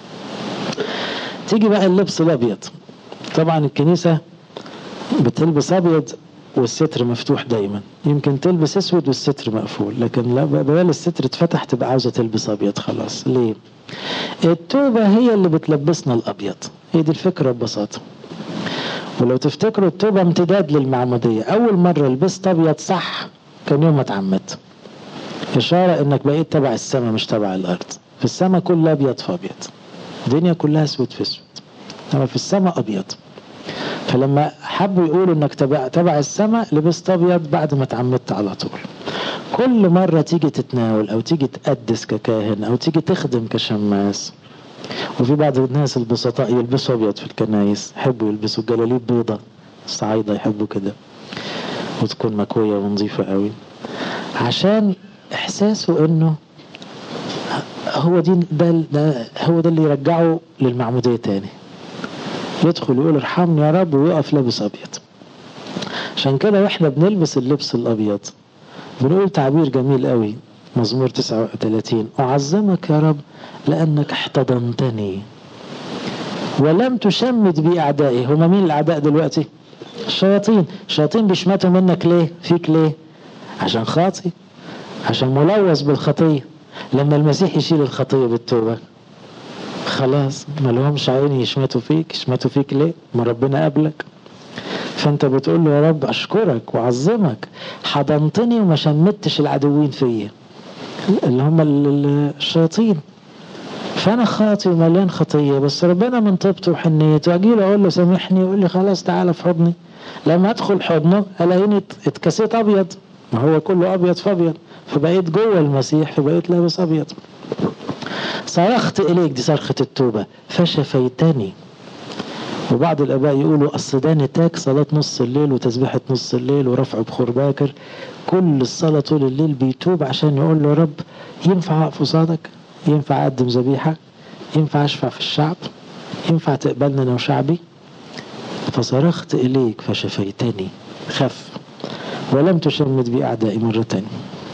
تيجي بقى اللبس الابيض طبعا الكنيسة بتلبس ابيض والستر مفتوح دايما يمكن تلبس اسود والستر مقفول لكن لا بدل الستر اتفتح تبقى عاوزة تلبس ابيض خلاص ليه التوبة هي اللي بتلبسنا الابيض هي دي الفكرة ببساطة ولو تفتكروا التوبة امتداد للمعمودية أول مرة لبست أبيض صح كان يوم ما اتعمدت إشارة إنك بقيت تبع السماء مش تبع الأرض في السماء كله أبيض في أبيض الدنيا كلها أسود في أسود أما في السماء أبيض فلما حبوا يقولوا إنك تبع, تبع السماء لبست أبيض بعد ما اتعمدت على طول كل مرة تيجي تتناول أو تيجي تقدس ككاهن أو تيجي تخدم كشماس وفي بعض الناس البسطاء يلبسوا أبيض في الكنايس يحبوا يلبسوا جلاليب بيضة الصعايدة يحبوا كده وتكون مكوية ونظيفة قوي عشان إحساسه إنه هو دي ده, ده هو ده اللي يرجعه للمعمودية تاني يدخل يقول ارحمني يا رب ويقف لابس أبيض عشان كده واحنا بنلبس اللبس الأبيض بنقول تعبير جميل قوي مزمور 39 أعظمك يا رب لأنك احتضنتني ولم تشمت بي أعدائي هما مين الأعداء دلوقتي الشياطين الشياطين بيشمتوا منك ليه فيك ليه عشان خاطي عشان ملوث بالخطية لما المسيح يشيل الخطية بالتوبة خلاص ما لهمش عين يشمتوا فيك يشمتوا فيك ليه ما ربنا قبلك فانت بتقول له يا رب اشكرك واعظمك حضنتني وما شمتش العدوين فيا اللي هم الشياطين فانا خاطي ومليان خطيه بس ربنا من طيبته وحنيته اجي له اقول له سامحني يقول لي خلاص تعالى في حضني لما ادخل حضنه الاقيني اتكسيت ابيض ما هو كله ابيض في ابيض فبقيت جوه المسيح فبقيت لابس ابيض صرخت اليك دي صرخه التوبه فشفيتني وبعض الاباء يقولوا اصل ده نتاج صلاه نص الليل وتسبيحه نص الليل ورفع بخور باكر كل الصلاه طول الليل بيتوب عشان يقول له يا رب ينفع اقف قصادك ينفع اقدم ذبيحه ينفع اشفع في الشعب ينفع تقبلنا انا وشعبي فصرخت اليك فشفيتني خف ولم تشمت بي اعدائي مره تانية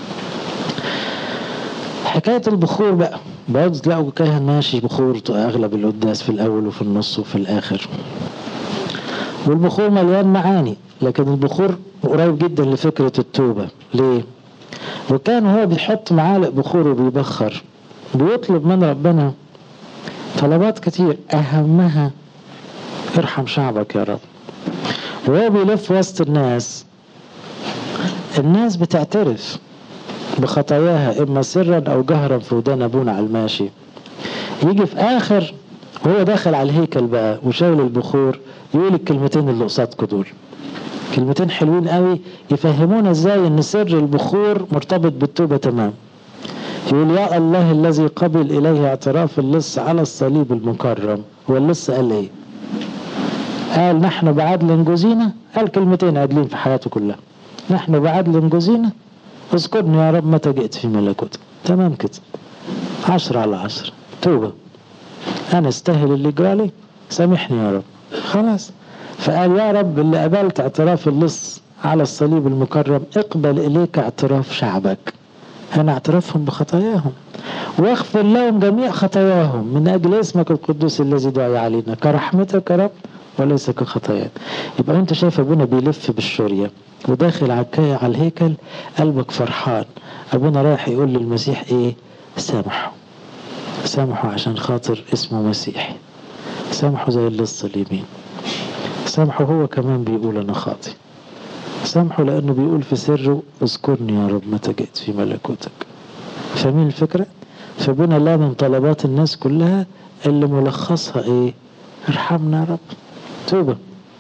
حكايه البخور بقى برضه تلاقوا كاهن ماشي بخور اغلب القداس في الاول وفي النص وفي الاخر والبخور مليان معاني لكن البخور قريب جدا لفكرة التوبة ليه؟ وكان هو بيحط معالق بخور وبيبخر بيطلب من ربنا طلبات كتير أهمها ارحم شعبك يا رب وهو بيلف وسط الناس الناس بتعترف بخطاياها إما سرا أو جهرا في ودان أبونا على الماشي يجي في آخر وهو داخل على الهيكل بقى وشايل البخور يقول الكلمتين اللي قصادكم دول كلمتين حلوين قوي يفهمونا ازاي ان سر البخور مرتبط بالتوبه تمام يقول يا الله الذي قبل اليه اعتراف اللص على الصليب المكرم هو اللص قال ايه قال نحن بعدل جزينا قال كلمتين عادلين في حياته كلها نحن بعدل جزينا اذكرني يا رب متى جئت في ملكوتك تمام كده عشرة على عشرة توبة أنا استاهل اللي جرالي سامحني يا رب خلاص فقال يا رب اللي قبلت اعتراف اللص على الصليب المكرم اقبل إليك اعتراف شعبك هنا اعترافهم بخطاياهم واغفر لهم جميع خطاياهم من أجل اسمك القدوس الذي دعي علينا كرحمتك يا رب وليس كخطايانا يبقى انت شايف ابونا بيلف بالشوريه وداخل على على الهيكل قلبك فرحان ابونا رايح يقول للمسيح ايه سامحه سامحه عشان خاطر اسمه مسيحي سامحه زي اللص اليمين سامحه هو كمان بيقول انا خاطي سامحه لانه بيقول في سره اذكرني يا رب متى جئت في ملكوتك فاهمين الفكره فابونا لا من طلبات الناس كلها اللي ملخصها ايه ارحمنا يا رب توبة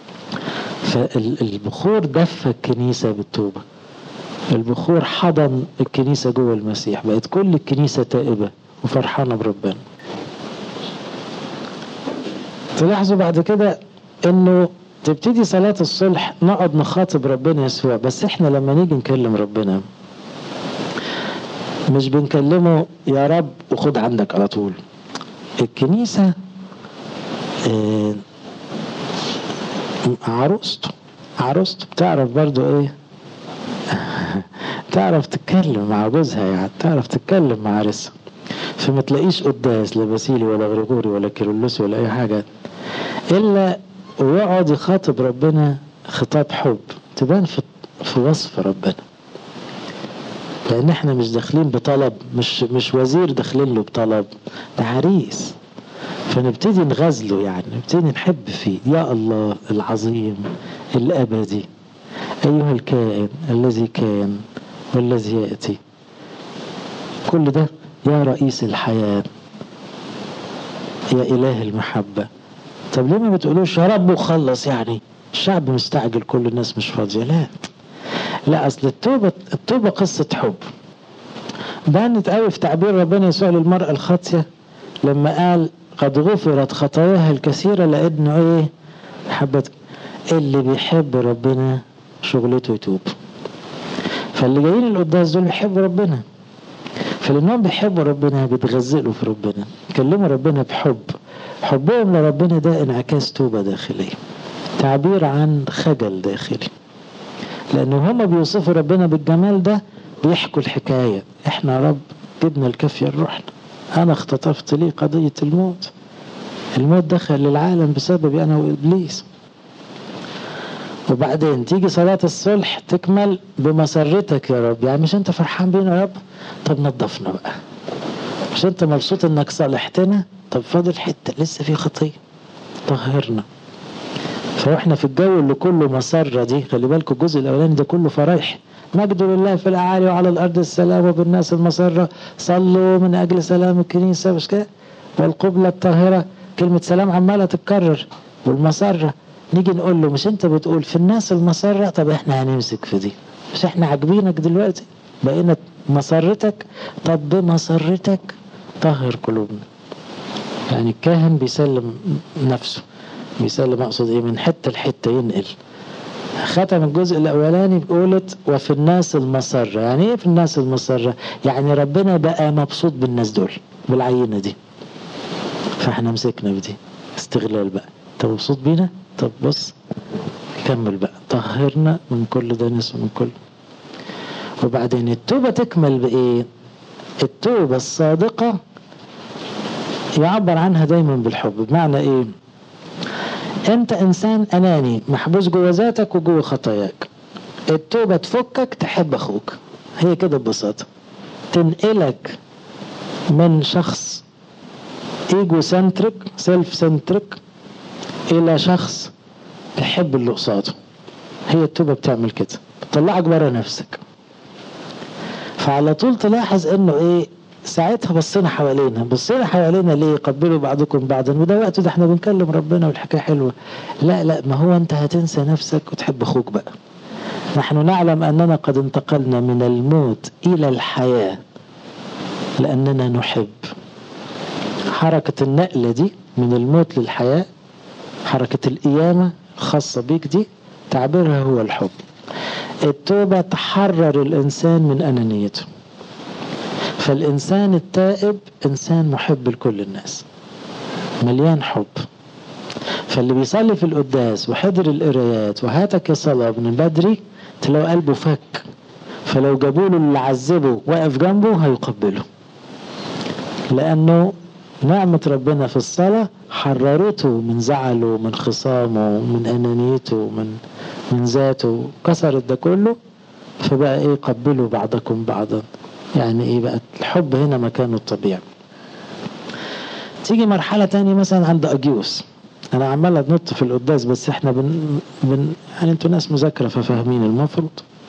فالبخور دفى الكنيسة بالتوبة البخور حضن الكنيسة جوه المسيح بقت كل الكنيسة تائبة وفرحانة بربنا تلاحظوا بعد كده انه تبتدي صلاة الصلح نقعد نخاطب ربنا يسوع بس احنا لما نيجي نكلم ربنا مش بنكلمه يا رب وخد عندك على طول الكنيسة اه عروسته عروسته بتعرف برضو ايه تعرف تتكلم مع جوزها يعني تعرف تتكلم مع عرسها فما تلاقيش قداس لا باسيلي ولا غريغوري ولا كيرلسي ولا اي حاجه الا ويقعد يخاطب ربنا خطاب حب تبان في في وصف ربنا لان احنا مش داخلين بطلب مش مش وزير داخلين له بطلب ده عريس فنبتدي نغزله يعني نبتدي نحب فيه يا الله العظيم الأبدي أيها الكائن الذي كان والذي يأتي كل ده يا رئيس الحياة يا إله المحبة طب ليه ما بتقولوش يا رب وخلص يعني الشعب مستعجل كل الناس مش فاضية لا لا أصل التوبة التوبة قصة حب بانت قوي في تعبير ربنا يسوع للمرأة الخاطية لما قال قد غفرت خطاياها الكثيرة لأنه إيه حبت اللي بيحب ربنا شغلته يتوب فاللي جايين القداس دول بيحبوا ربنا فلانهم بيحبوا ربنا بيتغزلوا في ربنا يكلموا ربنا بحب حبهم لربنا ده انعكاس توبة داخلية تعبير عن خجل داخلي لأنه هما بيوصفوا ربنا بالجمال ده بيحكوا الحكاية احنا يا رب جبنا الكافية لروحنا أنا اختطفت لي قضية الموت الموت دخل للعالم بسببي أنا وإبليس وبعدين تيجي صلاة الصلح تكمل بمسرتك يا رب يعني مش أنت فرحان بينا يا رب طب نظفنا بقى مش أنت مبسوط إنك صالحتنا طب فاضل حتة لسه في خطية طهرنا فاحنا في الجو اللي كله مسرة دي خلي بالكم الجزء الأولاني ده كله فرايح مجد لله في الأعالي وعلى الأرض السلام وبالناس المسرة صلوا من أجل سلام الكنيسة مش كده والقبلة الطاهرة كلمة سلام عمالة تتكرر والمسرة نيجي نقول له مش انت بتقول في الناس المسرة طب احنا هنمسك في دي مش احنا عاجبينك دلوقتي بقينا مسرتك طب بمسرتك طهر قلوبنا يعني الكاهن بيسلم نفسه بيسلم اقصد ايه من حته لحته ينقل ختم الجزء الاولاني بقولت وفي الناس المسره يعني ايه في الناس المسره يعني ربنا بقى مبسوط بالناس دول بالعينه دي فاحنا مسكنا بدي استغلال بقى انت مبسوط بينا طب بص كمل بقى طهرنا من كل دنس ومن كل وبعدين التوبه تكمل بايه التوبه الصادقه يعبر عنها دايما بالحب بمعنى ايه انت انسان اناني محبوس جوه ذاتك وجوه خطاياك التوبة تفكك تحب اخوك هي كده ببساطة تنقلك من شخص ايجو سنترك سيلف سنترك الى شخص تحب اللي قصاده هي التوبة بتعمل كده بتطلعك بره نفسك فعلى طول تلاحظ انه ايه ساعتها بصينا حوالينا بصينا حوالينا ليه قبلوا بعضكم بعضا وده وقت ده احنا بنكلم ربنا والحكايه حلوه لا لا ما هو انت هتنسى نفسك وتحب اخوك بقى نحن نعلم اننا قد انتقلنا من الموت الى الحياه لاننا نحب حركه النقله دي من الموت للحياه حركه القيامه الخاصه بيك دي تعبيرها هو الحب التوبه تحرر الانسان من انانيته فالإنسان التائب إنسان محب لكل الناس مليان حب فاللي بيصلي في القداس وحضر القرايات وهاتك يا صلاة من بدري تلاقوا قلبه فك فلو جابوا له اللي عذبه واقف جنبه هيقبله لأنه نعمة ربنا في الصلاة حررته من زعله من خصامه من أنانيته من من ذاته كسرت ده كله فبقى ايه قبلوا بعضكم بعضا يعني ايه بقى الحب هنا مكانه الطبيعي تيجي مرحلة تانية مثلا عند أجيوس أنا عمال أنط في القداس بس إحنا بن, بن يعني أنتوا ناس مذاكرة ففاهمين المفروض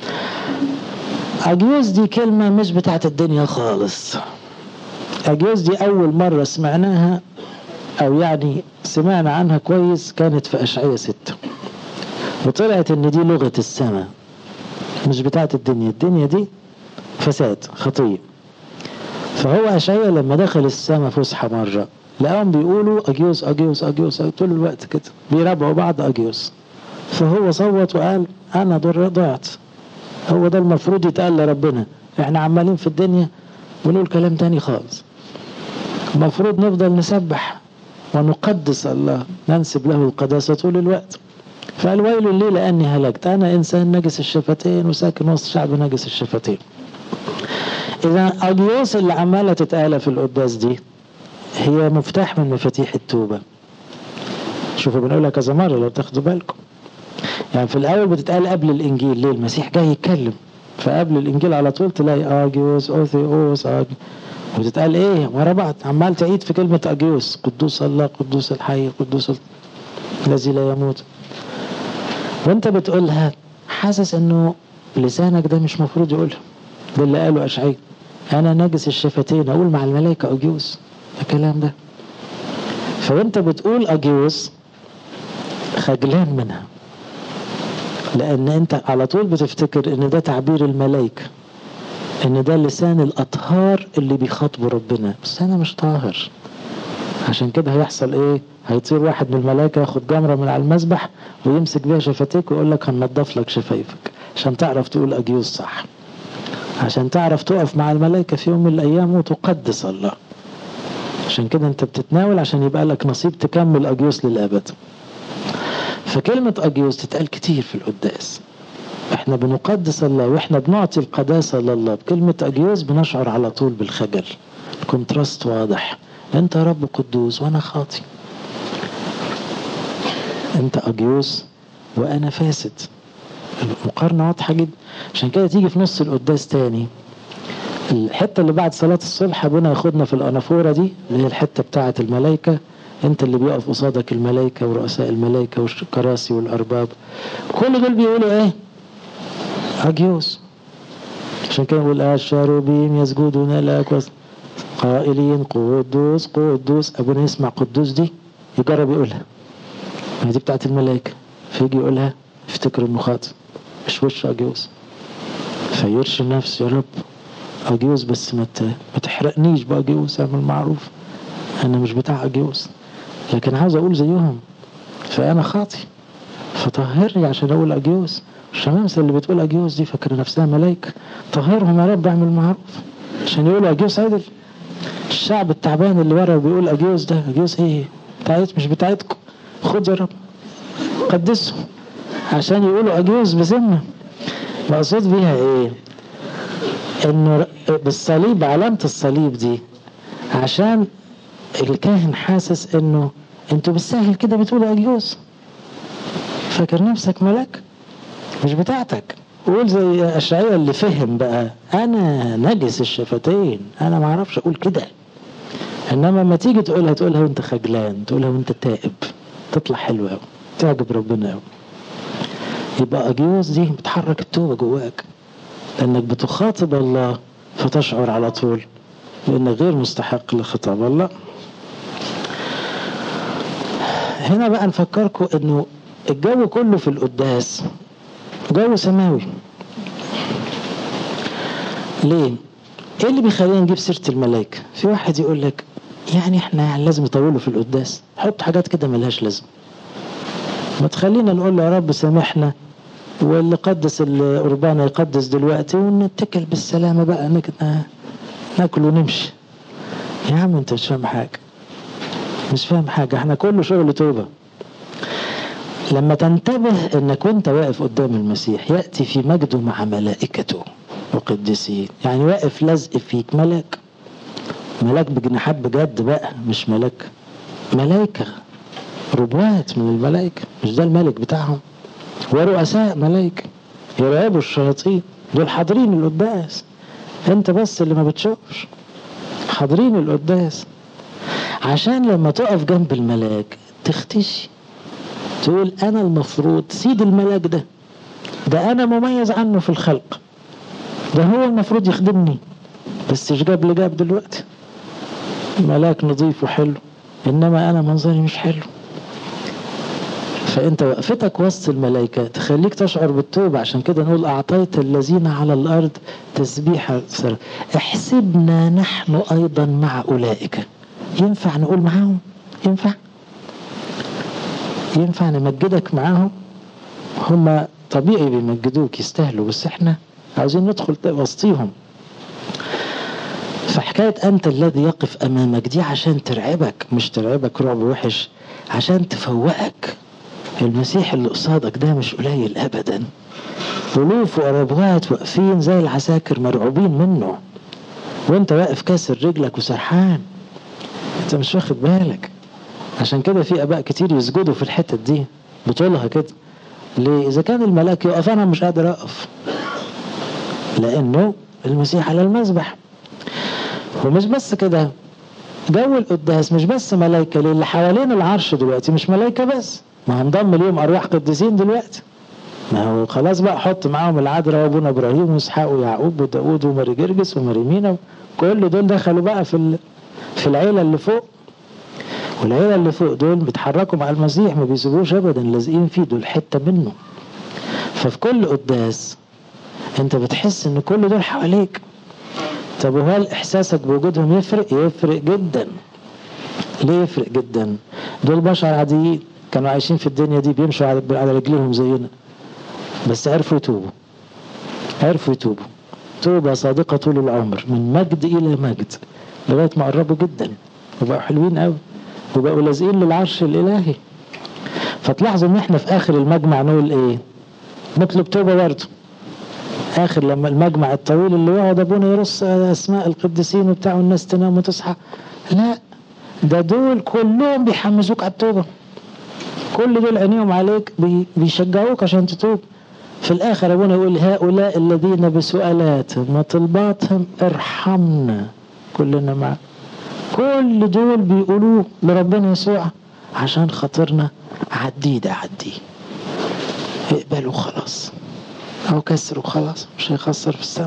أجيوس دي كلمة مش بتاعت الدنيا خالص أجيوس دي أول مرة سمعناها أو يعني سمعنا عنها كويس كانت في أشعية ستة وطلعت إن دي لغة السماء مش بتاعت الدنيا الدنيا دي فساد خطية فهو أشعيا لما دخل السماء فسحة مرة لقاهم بيقولوا أجيوس أجيوس أجيوس طول الوقت كده بيرابعوا بعض أجيوس فهو صوت وقال أنا ضعت هو ده المفروض يتقال لربنا احنا عمالين في الدنيا ونقول كلام تاني خالص المفروض نفضل نسبح ونقدس الله ننسب له القداسة طول الوقت فقال ويل لي لأني هلكت أنا إنسان نجس الشفتين وساكن وسط شعب نجس الشفتين إذا أجيوس اللي عمالة تتقال في القداس دي هي مفتاح من مفاتيح التوبة شوفوا بنقولها كذا مرة لو تاخدوا بالكم يعني في الأول بتتقال قبل الإنجيل ليه المسيح جاي يتكلم فقبل الإنجيل على طول تلاقي أجيوس أوثيوس أجيوس وتتقال إيه ورا بعض عمال تعيد في كلمة أجيوس قدوس الله قدوس الحي قدوس الذي لا يموت وانت بتقولها حاسس انه لسانك ده مش مفروض يقولها ده اللي قاله أشعي أنا نجس الشفتين أقول مع الملائكة أجيوس الكلام ده فوانت بتقول أجيوس خجلان منها لأن أنت على طول بتفتكر إن ده تعبير الملائكة إن ده لسان الأطهار اللي بيخاطبوا ربنا بس أنا مش طاهر عشان كده هيحصل إيه؟ هيطير واحد من الملائكة ياخد جمرة من على المسبح ويمسك بيها شفتيك ويقول لك هننضف لك شفايفك عشان تعرف تقول أجيوس صح عشان تعرف تقف مع الملائكة في يوم من الأيام وتقدس الله عشان كده أنت بتتناول عشان يبقى لك نصيب تكمل أجيوس للأبد فكلمة أجيوس تتقال كتير في القداس احنا بنقدس الله واحنا بنعطي القداسة لله بكلمة أجيوس بنشعر على طول بالخجل الكونتراست واضح انت رب قدوس وانا خاطي انت أجيوس وانا فاسد المقارنة واضحة جدا عشان كده تيجي في نص القداس تاني الحتة اللي بعد صلاة الصلح ابونا ياخدنا في الأنافورة دي اللي هي الحتة بتاعة الملائكة انت اللي بيقف قصادك الملائكة ورؤساء الملائكة والكراسي والأرباب كل دول بيقولوا ايه أجيوس عشان كده يقول الشاروبيم يسجدون لك قائلين قدوس قدوس ابونا يسمع قدوس دي يجرب يقولها ما دي بتاعت الملائكة فيجي يقولها يفتكر انه خاطئ مش وش أجيوس فيرشي نفسه يا رب أجيوس بس ما ما تحرقنيش بأجيوس اعمل معروف أنا مش بتاع أجيوس لكن عاوز أقول زيهم فأنا خاطي فطهرني عشان أقول أجيوس الشمامسة اللي بتقول أجيوس دي فاكرة نفسها ملايكة طهرهم يا رب اعمل معروف عشان يقولوا أجيوس عدل الشعب التعبان اللي ورا بيقول أجيوس ده أجيوس إيه بتاعت مش بتاعتكم خد يا رب قدسهم عشان يقولوا أجوز بذمة مقصود بيها إيه؟ إنه بالصليب علامة الصليب دي عشان الكاهن حاسس إنه أنتوا بالسهل كده بتقولوا أجوز فاكر نفسك ملك مش بتاعتك قول زي أشعية اللي فهم بقى أنا نجس الشفتين أنا ما أعرفش أقول كده إنما لما تيجي تقولها تقولها وأنت خجلان تقولها وأنت تائب تطلع حلوة أوي تعجب ربنا أوي يبقى أجيوز دي بتحرك التوبة جواك لأنك بتخاطب الله فتشعر على طول بأنك غير مستحق لخطاب الله هنا بقى نفكركم انه الجو كله في القداس جو سماوي ليه ايه اللي بيخلينا نجيب سيره الملائكه في واحد يقول لك يعني احنا يعني لازم يطولوا في القداس حط حاجات كده ملهاش لازمه ما تخلينا نقول له يا رب سامحنا واللي قدس القربان يقدس دلوقتي ونتكل بالسلامه بقى ناكل ونمشي يا عم انت مش فاهم حاجه مش فاهم حاجة احنا كله شغل توبة لما تنتبه انك وانت واقف قدام المسيح يأتي في مجده مع ملائكته وقدسين يعني واقف لزق فيك ملاك ملاك بجناحات بجد بقى مش ملاك ملائكة ربوات من الملائكة مش ده الملك بتاعهم ورؤساء ملائكة يرعبوا الشياطين دول حاضرين القداس انت بس اللي ما بتشوفش حاضرين القداس عشان لما تقف جنب الملاك تختشي تقول انا المفروض سيد الملاك ده ده انا مميز عنه في الخلق ده هو المفروض يخدمني بس ايش جاب لي جاب دلوقتي ملاك نظيف وحلو انما انا منظري مش حلو فانت وقفتك وسط الملائكة تخليك تشعر بالتوبة عشان كده نقول اعطيت الذين على الارض تسبيح احسبنا نحن ايضا مع اولئك ينفع نقول معاهم ينفع ينفع نمجدك معاهم هم طبيعي بيمجدوك يستاهلوا بس احنا عاوزين ندخل وسطيهم فحكاية أنت الذي يقف أمامك دي عشان ترعبك مش ترعبك رعب وحش عشان تفوقك المسيح اللي قصادك ده مش قليل أبدا ألوف وربوات واقفين زي العساكر مرعوبين منه وانت واقف كاسر رجلك وسرحان انت مش واخد بالك عشان كده في اباء كتير يسجدوا في الحتت دي بطولها كده ليه اذا كان الملاك يقف انا مش قادر اقف لانه المسيح على المذبح ومش بس كده جو القداس مش بس ملائكه ليه اللي حوالين العرش دلوقتي مش ملائكه بس ما هنضم اليوم ارواح قديسين دلوقتي ما هو خلاص بقى حط معاهم العذراء وابونا ابراهيم واسحاق ويعقوب وداوود وماري جرجس وماري مينا كل دول دخلوا بقى في في العيلة اللي فوق والعيلة اللي فوق دول بيتحركوا مع المسيح ما بيسيبوش ابدا لازقين فيه دول حتة منه ففي كل قداس انت بتحس ان كل دول حواليك طب وهل احساسك بوجودهم يفرق يفرق جدا ليه يفرق جدا دول بشر عاديين كانوا عايشين في الدنيا دي بيمشوا على رجليهم زينا بس عرفوا يتوبوا عرفوا يتوبوا توبة صادقة طول العمر من مجد إلى مجد لغاية ما قربوا جدا وبقوا حلوين قوي وبقوا لازقين للعرش الإلهي فتلاحظوا ان احنا في اخر المجمع نقول ايه نطلب توبة برضه اخر لما المجمع الطويل اللي يقعد ابونا يرص اسماء القديسين وبتاع والناس تنام وتصحى لا ده دول كلهم بيحمسوك على التوبة كل دول عينيهم عليك بيشجعوك عشان تتوب في الاخر ابونا يقول هؤلاء الذين بسؤالاتهم وطلباتهم ارحمنا كلنا معا كل دول بيقولوه لربنا يسوع عشان خاطرنا عديه ده عديه اقبلوا خلاص او كسروا خلاص مش هيخسر في السماء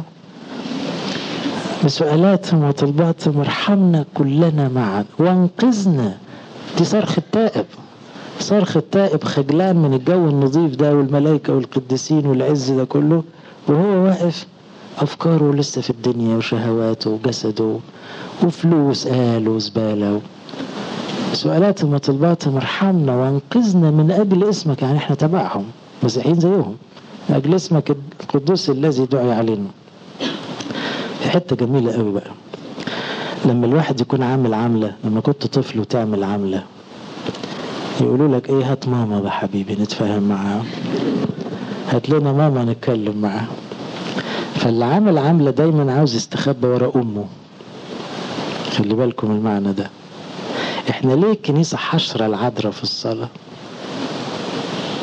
بسؤالاتهم وطلباتهم ارحمنا كلنا معا وانقذنا دي صرخ التائب صرخ التائب خجلان من الجو النظيف ده والملائكة والقديسين والعز ده كله وهو واقف أفكاره لسه في الدنيا وشهواته وجسده وفلوس قال وزبالة سؤالاتهم وطلباتهم ارحمنا وانقذنا من أجل اسمك يعني احنا تبعهم مسيحيين زيهم من أجل اسمك القدوس الذي دعي علينا في حتة جميلة قوي بقى لما الواحد يكون عامل عاملة لما كنت طفل وتعمل عاملة يقولوا لك ايه هات ماما بقى حبيبي نتفاهم معاها هات لنا ماما نتكلم معاها فاللي عامل عاملة دايما عاوز يستخبى ورا أمه خلي بالكم المعنى ده احنا ليه الكنيسة حشرة العذراء في الصلاة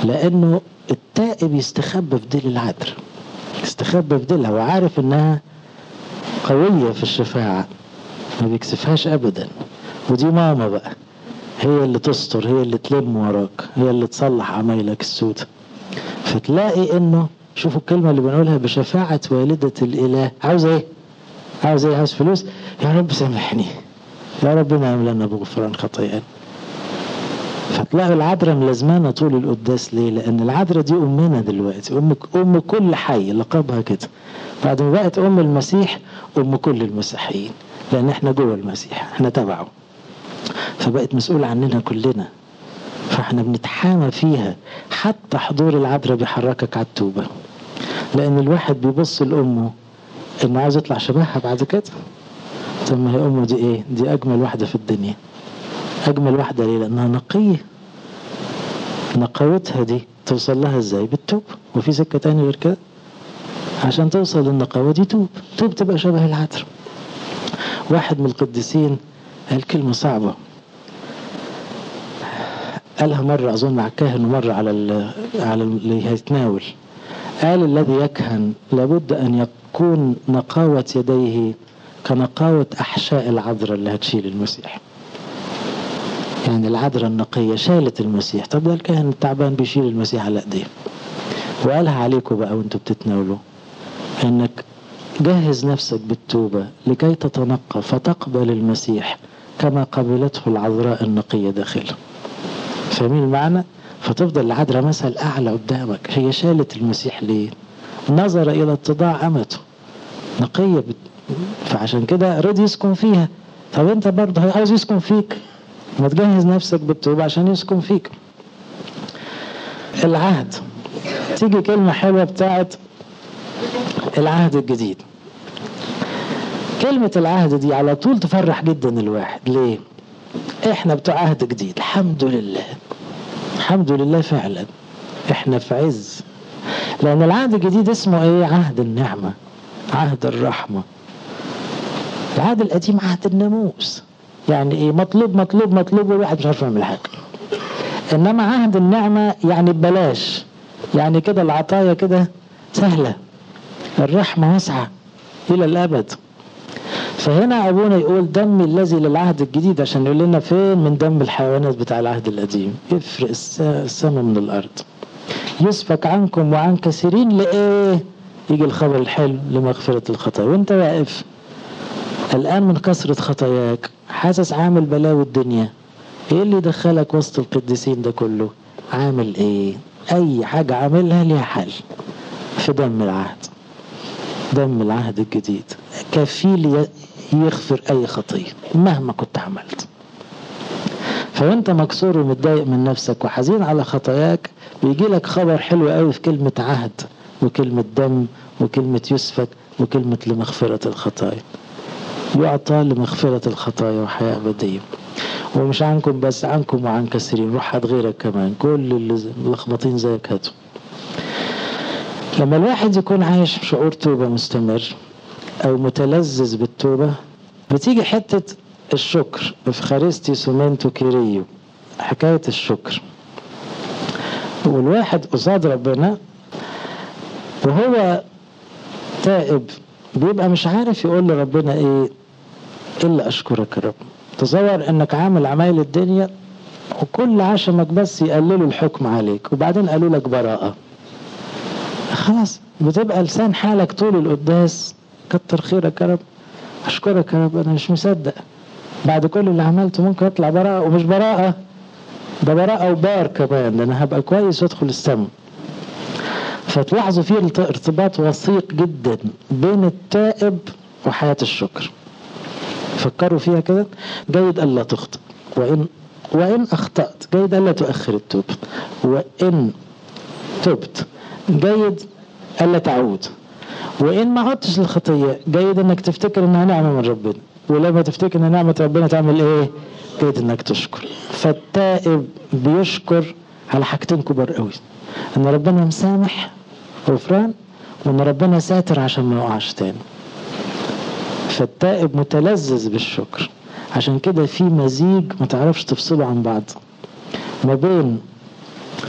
لانه التائب يستخبى في ديل العذراء يستخبى في ديلها وعارف انها قوية في الشفاعة ما بيكسفهاش ابدا ودي ماما بقى هي اللي تستر هي اللي تلم وراك هي اللي تصلح عمايلك السودة فتلاقي انه شوفوا الكلمة اللي بنقولها بشفاعة والدة الإله عاوز ايه؟ عاوز ايه؟ عاوز فلوس؟ يا رب سامحني يا رب نعم لنا بغفران خطايانا فتلاقوا العذراء ملازمانة طول القداس ليه؟ لأن العذراء دي أمنا دلوقتي أم أم كل حي لقبها كده بعد ما بقت أم المسيح أم كل المسيحيين لأن احنا جوه المسيح احنا تبعه فبقت مسؤولة عننا كلنا فاحنا بنتحامى فيها حتى حضور العذراء بيحركك على التوبة لأن الواحد بيبص لأمه إنه عايز يطلع شبهها بعد كده طب ما هي أمه دي إيه؟ دي أجمل واحدة في الدنيا أجمل واحدة ليه؟ لأنها نقية نقاوتها دي توصل لها إزاي؟ بالتوب وفي سكة تاني غير كده عشان توصل للنقاوة دي توب توب تبقى شبه العذراء واحد من القديسين قال كلمة صعبة قالها مرة أظن على الكاهن ومرة على ال على اللي هيتناول قال الذي يكهن لابد أن يكون نقاوة يديه كنقاوة أحشاء العذراء اللي هتشيل المسيح يعني العذراء النقية شالت المسيح طب ده الكاهن التعبان بيشيل المسيح على ايديه وقالها عليكم بقى وانتوا بتتناولوا انك جهز نفسك بالتوبة لكي تتنقى فتقبل المسيح كما قبلته العذراء النقية داخله فاهمين المعنى؟ فتفضل العذراء مثل أعلى قدامك هي شالت المسيح ليه؟ نظر إلى اتضاع أمته نقية بت... فعشان كده رضي يسكن فيها طب أنت برضه عاوز يسكن فيك ما تجهز نفسك بالتوبة عشان يسكن فيك العهد تيجي كلمة حلوة بتاعت العهد الجديد كلمة العهد دي على طول تفرح جدا الواحد ليه احنا بتوع عهد جديد الحمد لله الحمد لله فعلا احنا في عز لان العهد الجديد اسمه ايه عهد النعمة عهد الرحمة العهد القديم عهد الناموس يعني ايه مطلوب مطلوب مطلوب والواحد مش عارف يعمل حاجة انما عهد النعمة يعني ببلاش يعني كده العطايا كده سهلة الرحمة واسعة إلى الأبد فهنا أبونا يقول دمي الذي للعهد الجديد عشان يقول لنا فين من دم الحيوانات بتاع العهد القديم يفرق السماء من الأرض يسفك عنكم وعن كثيرين لإيه يجي الخبر الحلو لمغفرة الخطايا وانت واقف الآن من كثرة خطاياك حاسس عامل بلاوي الدنيا ايه اللي دخلك وسط القديسين ده كله عامل ايه اي حاجة عاملها ليها حل في دم العهد دم العهد الجديد كفيل يغفر اي خطية مهما كنت عملت فوانت مكسور ومتضايق من نفسك وحزين على خطاياك بيجي لك خبر حلو قوي في كلمة عهد وكلمة دم وكلمة يسفك وكلمة لمغفرة الخطايا يعطى لمغفرة الخطايا وحياة أبدية ومش عنكم بس عنكم وعن كثيرين روح هات غيرك كمان كل اللي ملخبطين زيك هاتوا لما الواحد يكون عايش شعور توبة مستمر أو متلذذ بالتوبة بتيجي حتة الشكر افخارستي سومنتو كيريو حكاية الشكر والواحد قصاد ربنا وهو تائب بيبقى مش عارف يقول لربنا ايه الا اشكرك يا رب تصور انك عامل عمايل الدنيا وكل عشمك بس يقللوا الحكم عليك وبعدين قالوا لك براءة خلاص بتبقى لسان حالك طول القداس كتر خيرك يا رب اشكرك يا رب انا مش مصدق بعد كل اللي عملته ممكن اطلع براءة ومش براءة ده براءة وبار كمان ده انا هبقى كويس وادخل السما فتلاحظوا فيه ارتباط وثيق جدا بين التائب وحياة الشكر فكروا فيها كده جيد ألا تخطئ وإن وإن أخطأت جيد ألا تؤخر التوب وإن تبت جيد ألا تعود وإن ما عدتش الخطية جيد إنك تفتكر إنها نعمة من ربنا ولما تفتكر إن نعمة ربنا تعمل إيه؟ جيد إنك تشكر فالتائب بيشكر على حاجتين كبار قوي إن ربنا مسامح غفران وإن ربنا ساتر عشان ما يقعش تاني فالتائب متلذذ بالشكر عشان كده في مزيج ما تعرفش تفصله عن بعض ما بين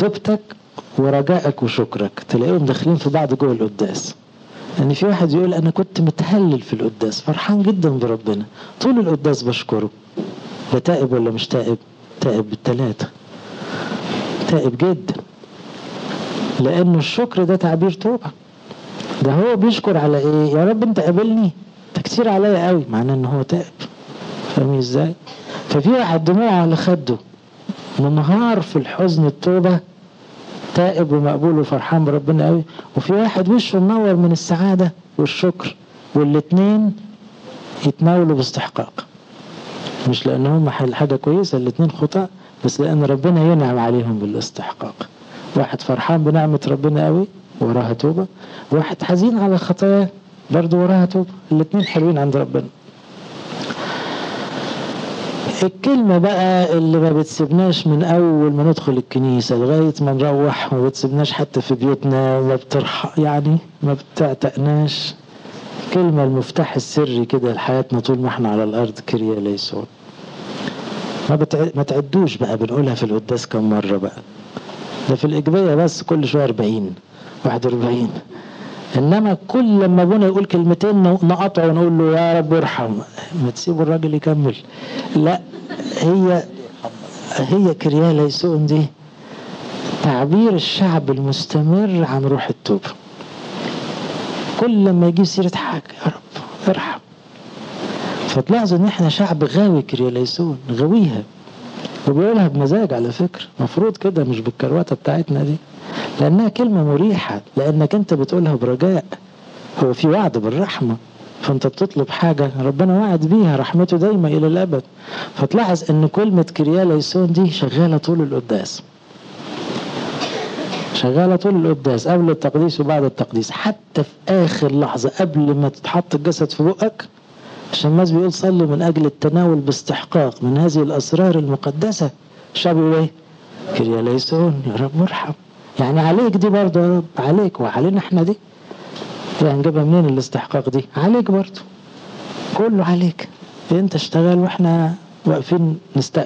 توبتك ورجائك وشكرك تلاقيهم داخلين في بعض جوه القداس يعني في واحد يقول انا كنت متهلل في القداس فرحان جدا بربنا طول القداس بشكره لا تائب ولا مش تائب تائب بالثلاثة تائب جدا لانه الشكر ده تعبير توبة ده هو بيشكر على ايه يا رب انت قابلني انت كتير عليا قوي معناه ان هو تائب فاهمين ازاي ففي واحد دموعه على خده منهار في الحزن التوبة تائب ومقبول وفرحان بربنا قوي وفي واحد وشه منور من السعادة والشكر والاتنين يتناولوا باستحقاق مش لان هم حاجة كويسة الاتنين خطأ بس لان ربنا ينعم عليهم بالاستحقاق واحد فرحان بنعمة ربنا قوي وراها توبة واحد حزين على خطاياه برضه وراها توبة الاتنين حلوين عند ربنا الكلمة بقى اللي ما بتسيبناش من أول ما ندخل الكنيسة لغاية ما نروح وما بتسيبناش حتى في بيوتنا ما بترح يعني ما بتعتقناش كلمة المفتاح السري كده لحياتنا طول ما احنا على الأرض كريا ليسون ما, بتع... ما تعدوش بقى بنقولها في القداس كم مرة بقى ده في الإجبية بس كل شوية 40 41 انما كل لما ابونا يقول كلمتين نقطعه ونقول له يا رب ارحم ما تسيبوا الراجل يكمل لا هي هي كريا ليسون دي تعبير الشعب المستمر عن روح التوبه كل لما يجي سيره حاجه يا رب ارحم فتلاحظوا ان احنا شعب غاوي كريا ليسون غاويها وبيقولها بمزاج على فكره مفروض كده مش بالكروته بتاعتنا دي لأنها كلمة مريحة لأنك أنت بتقولها برجاء هو في وعد بالرحمة فأنت بتطلب حاجة ربنا وعد بيها رحمته دايما إلى الأبد فتلاحظ أن كلمة كريا ليسون دي شغالة طول القداس شغالة طول القداس قبل التقديس وبعد التقديس حتى في آخر لحظة قبل ما تتحط الجسد في بقك عشان الناس بيقول صلي من أجل التناول باستحقاق من هذه الأسرار المقدسة الشعب يقول إيه؟ كريا ليسون يا رب ارحم يعني عليك دي برضه يا رب عليك وعلينا احنا دي يعني نجيبها منين الاستحقاق دي عليك برضه كله عليك انت اشتغل واحنا واقفين نستقبل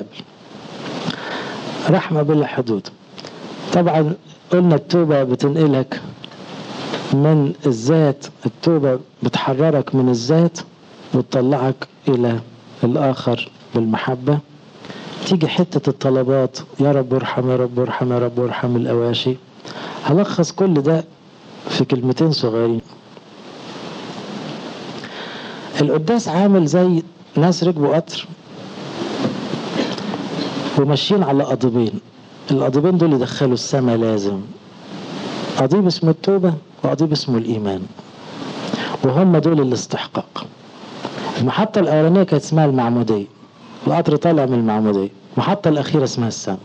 رحمة بلا حدود طبعا قلنا التوبة بتنقلك من الذات التوبة بتحررك من الذات وتطلعك إلى الآخر بالمحبة تيجي حتة الطلبات يا رب ارحم يا رب ارحم يا رب ارحم الأواشي هلخص كل ده في كلمتين صغيرين القداس عامل زي ناس ركبوا قطر وماشيين على قضيبين القضيبين دول يدخلوا السماء لازم قضيب اسمه التوبة وقضيب اسمه الإيمان وهم دول الاستحقاق المحطة الأولانية كانت اسمها المعمودية القطر طالع من المعمودية المحطة الأخيرة اسمها السماء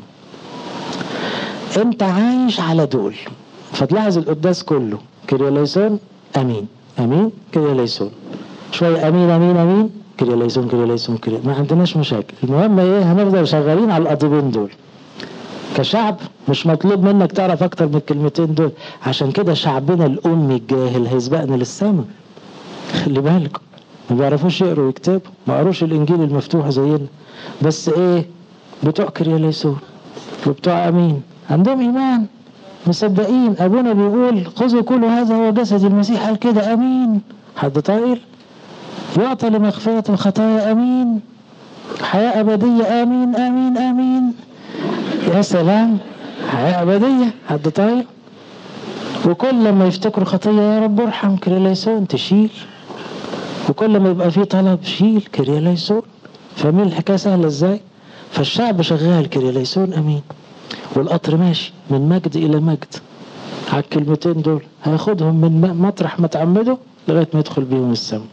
أنت عايش على دول فتلاحظ القداس كله كرياليسون أمين أمين كرياليسون شوية أمين أمين أمين كرياليسون كرياليسون كريا ما عندناش مشاكل المهم إيه هنفضل شغالين على القضيبين دول كشعب مش مطلوب منك تعرف أكتر من الكلمتين دول عشان كده شعبنا الأمي الجاهل هيسبقنا للسماء خلي بالكم ما بيعرفوش يقروا ويكتبوا ما قروش الانجيل المفتوح زينا بس ايه بتوع كرياليسون وبتوع امين عندهم ايمان مصدقين ابونا بيقول خذوا كل هذا هو جسد المسيح قال كده امين حد طاير يعطى لمغفرة الخطايا امين حياة ابدية امين امين امين يا سلام حياة ابدية حد طاير وكل لما يفتكروا خطية يا رب ارحم كرياليسون تشيل وكل ما يبقى فيه طلب شيل كرياليسون فاهمين الحكايه سهله ازاي؟ فالشعب شغال كرياليسون امين والقطر ماشي من مجد الى مجد على الكلمتين دول هياخدهم من مطرح ما تعمده لغايه ما يدخل بيهم السماء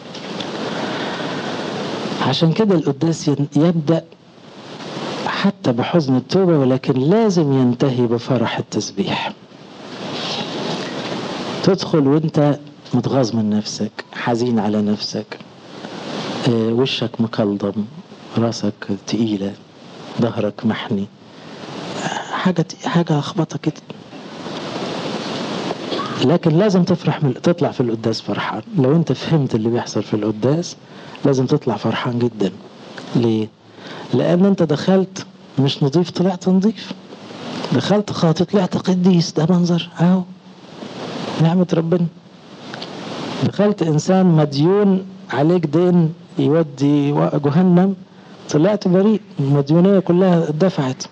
عشان كده القداس يبدا حتى بحزن التوبه ولكن لازم ينتهي بفرح التسبيح تدخل وانت متغاظ من نفسك حزين على نفسك اه وشك مكلضم راسك تقيلة ظهرك محني حاجة حاجة أخبطة كده لكن لازم تفرح من تطلع في القداس فرحان لو انت فهمت اللي بيحصل في القداس لازم تطلع فرحان جدا ليه لان انت دخلت مش نظيف طلعت نظيف دخلت خاطئ طلعت قديس ده منظر اهو نعمة ربنا دخلت انسان مديون عليك دين يودي جهنم طلعت بريء المديونية كلها اتدفعت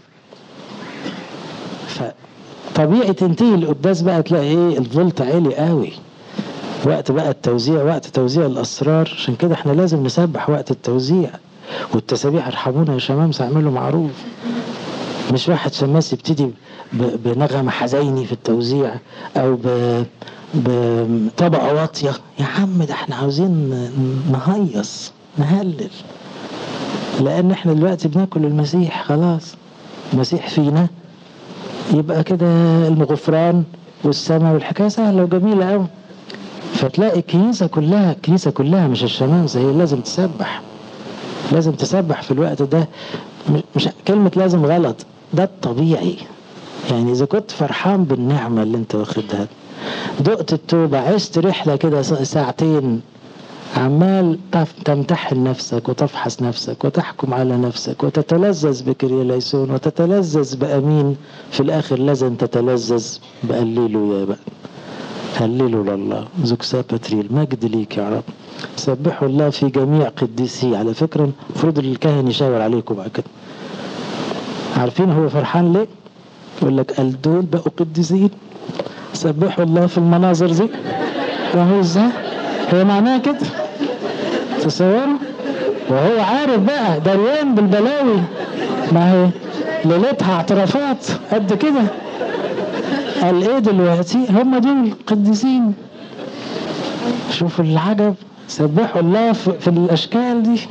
فطبيعي تنتهي القداس بقى تلاقي ايه الفولت عالي قوي وقت بقى التوزيع وقت توزيع الاسرار عشان كده احنا لازم نسبح وقت التوزيع والتسابيح ارحمونا يا شمامسة اعملوا معروف مش واحد شماس يبتدي بنغمة حزيني في التوزيع او بطبقة واطية يا عم ده احنا عاوزين نهيص نهلل لان احنا دلوقتي بناكل المسيح خلاص المسيح فينا يبقى كده الغفران والسماء والحكايه سهله وجميله قوي فتلاقي الكنيسه كلها الكنيسه كلها مش الشمامسه هي لازم تسبح لازم تسبح في الوقت ده مش كلمه لازم غلط ده الطبيعي يعني اذا كنت فرحان بالنعمه اللي انت واخدها دقت التوبه عشت رحله كده ساعتين عمال تمتحن نفسك وتفحص نفسك وتحكم على نفسك وتتلذذ بكرياليسون وتتلذذ بأمين في الآخر لازم تتلذذ بقليله يا بقى هللوا لله زكسا باتريل مجد ليك يا رب سبحوا الله في جميع قديسيه على فكرة المفروض الكاهن يشاور عليكم بقى كده عارفين هو فرحان ليه؟ يقول لك قال دول بقوا قديسين سبحوا الله في المناظر دي وهو ازاي؟ هي معناها كده تصوروا وهو عارف بقى دريان بالبلاوي ما هي ليلتها اعترافات قد كده قال ايه دلوقتي هم دول قديسين شوفوا العجب سبحوا الله في الاشكال دي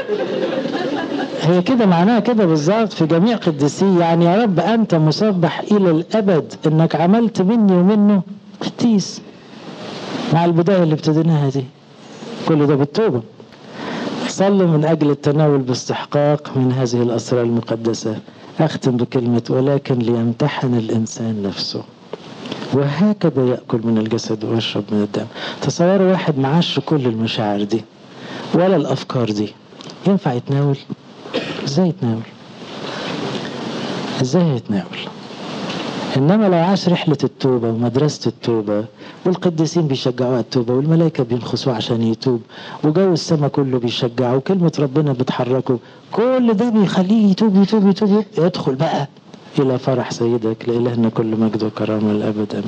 هي كده معناها كده بالظبط في جميع قديسيه يعني يا رب انت مسبح الى الابد انك عملت مني ومنه قديس مع البدايه اللي ابتديناها دي كل ده بالتوبه صلوا من اجل التناول باستحقاق من هذه الاسرار المقدسه اختم بكلمه ولكن ليمتحن الانسان نفسه وهكذا ياكل من الجسد ويشرب من الدم تصوروا واحد معاش كل المشاعر دي ولا الافكار دي ينفع يتناول ازاي يتناول ازاي يتناول انما لو عاش رحله التوبه ومدرسه التوبه والقديسين بيشجعوه على التوبه والملائكه بينخسوه عشان يتوب وجو السماء كله بيشجعه وكلمه ربنا بتحركه كل ده بيخليه يتوب يتوب يتوب يدخل بقى الى فرح سيدك لالهنا كل مجد وكرامه الابد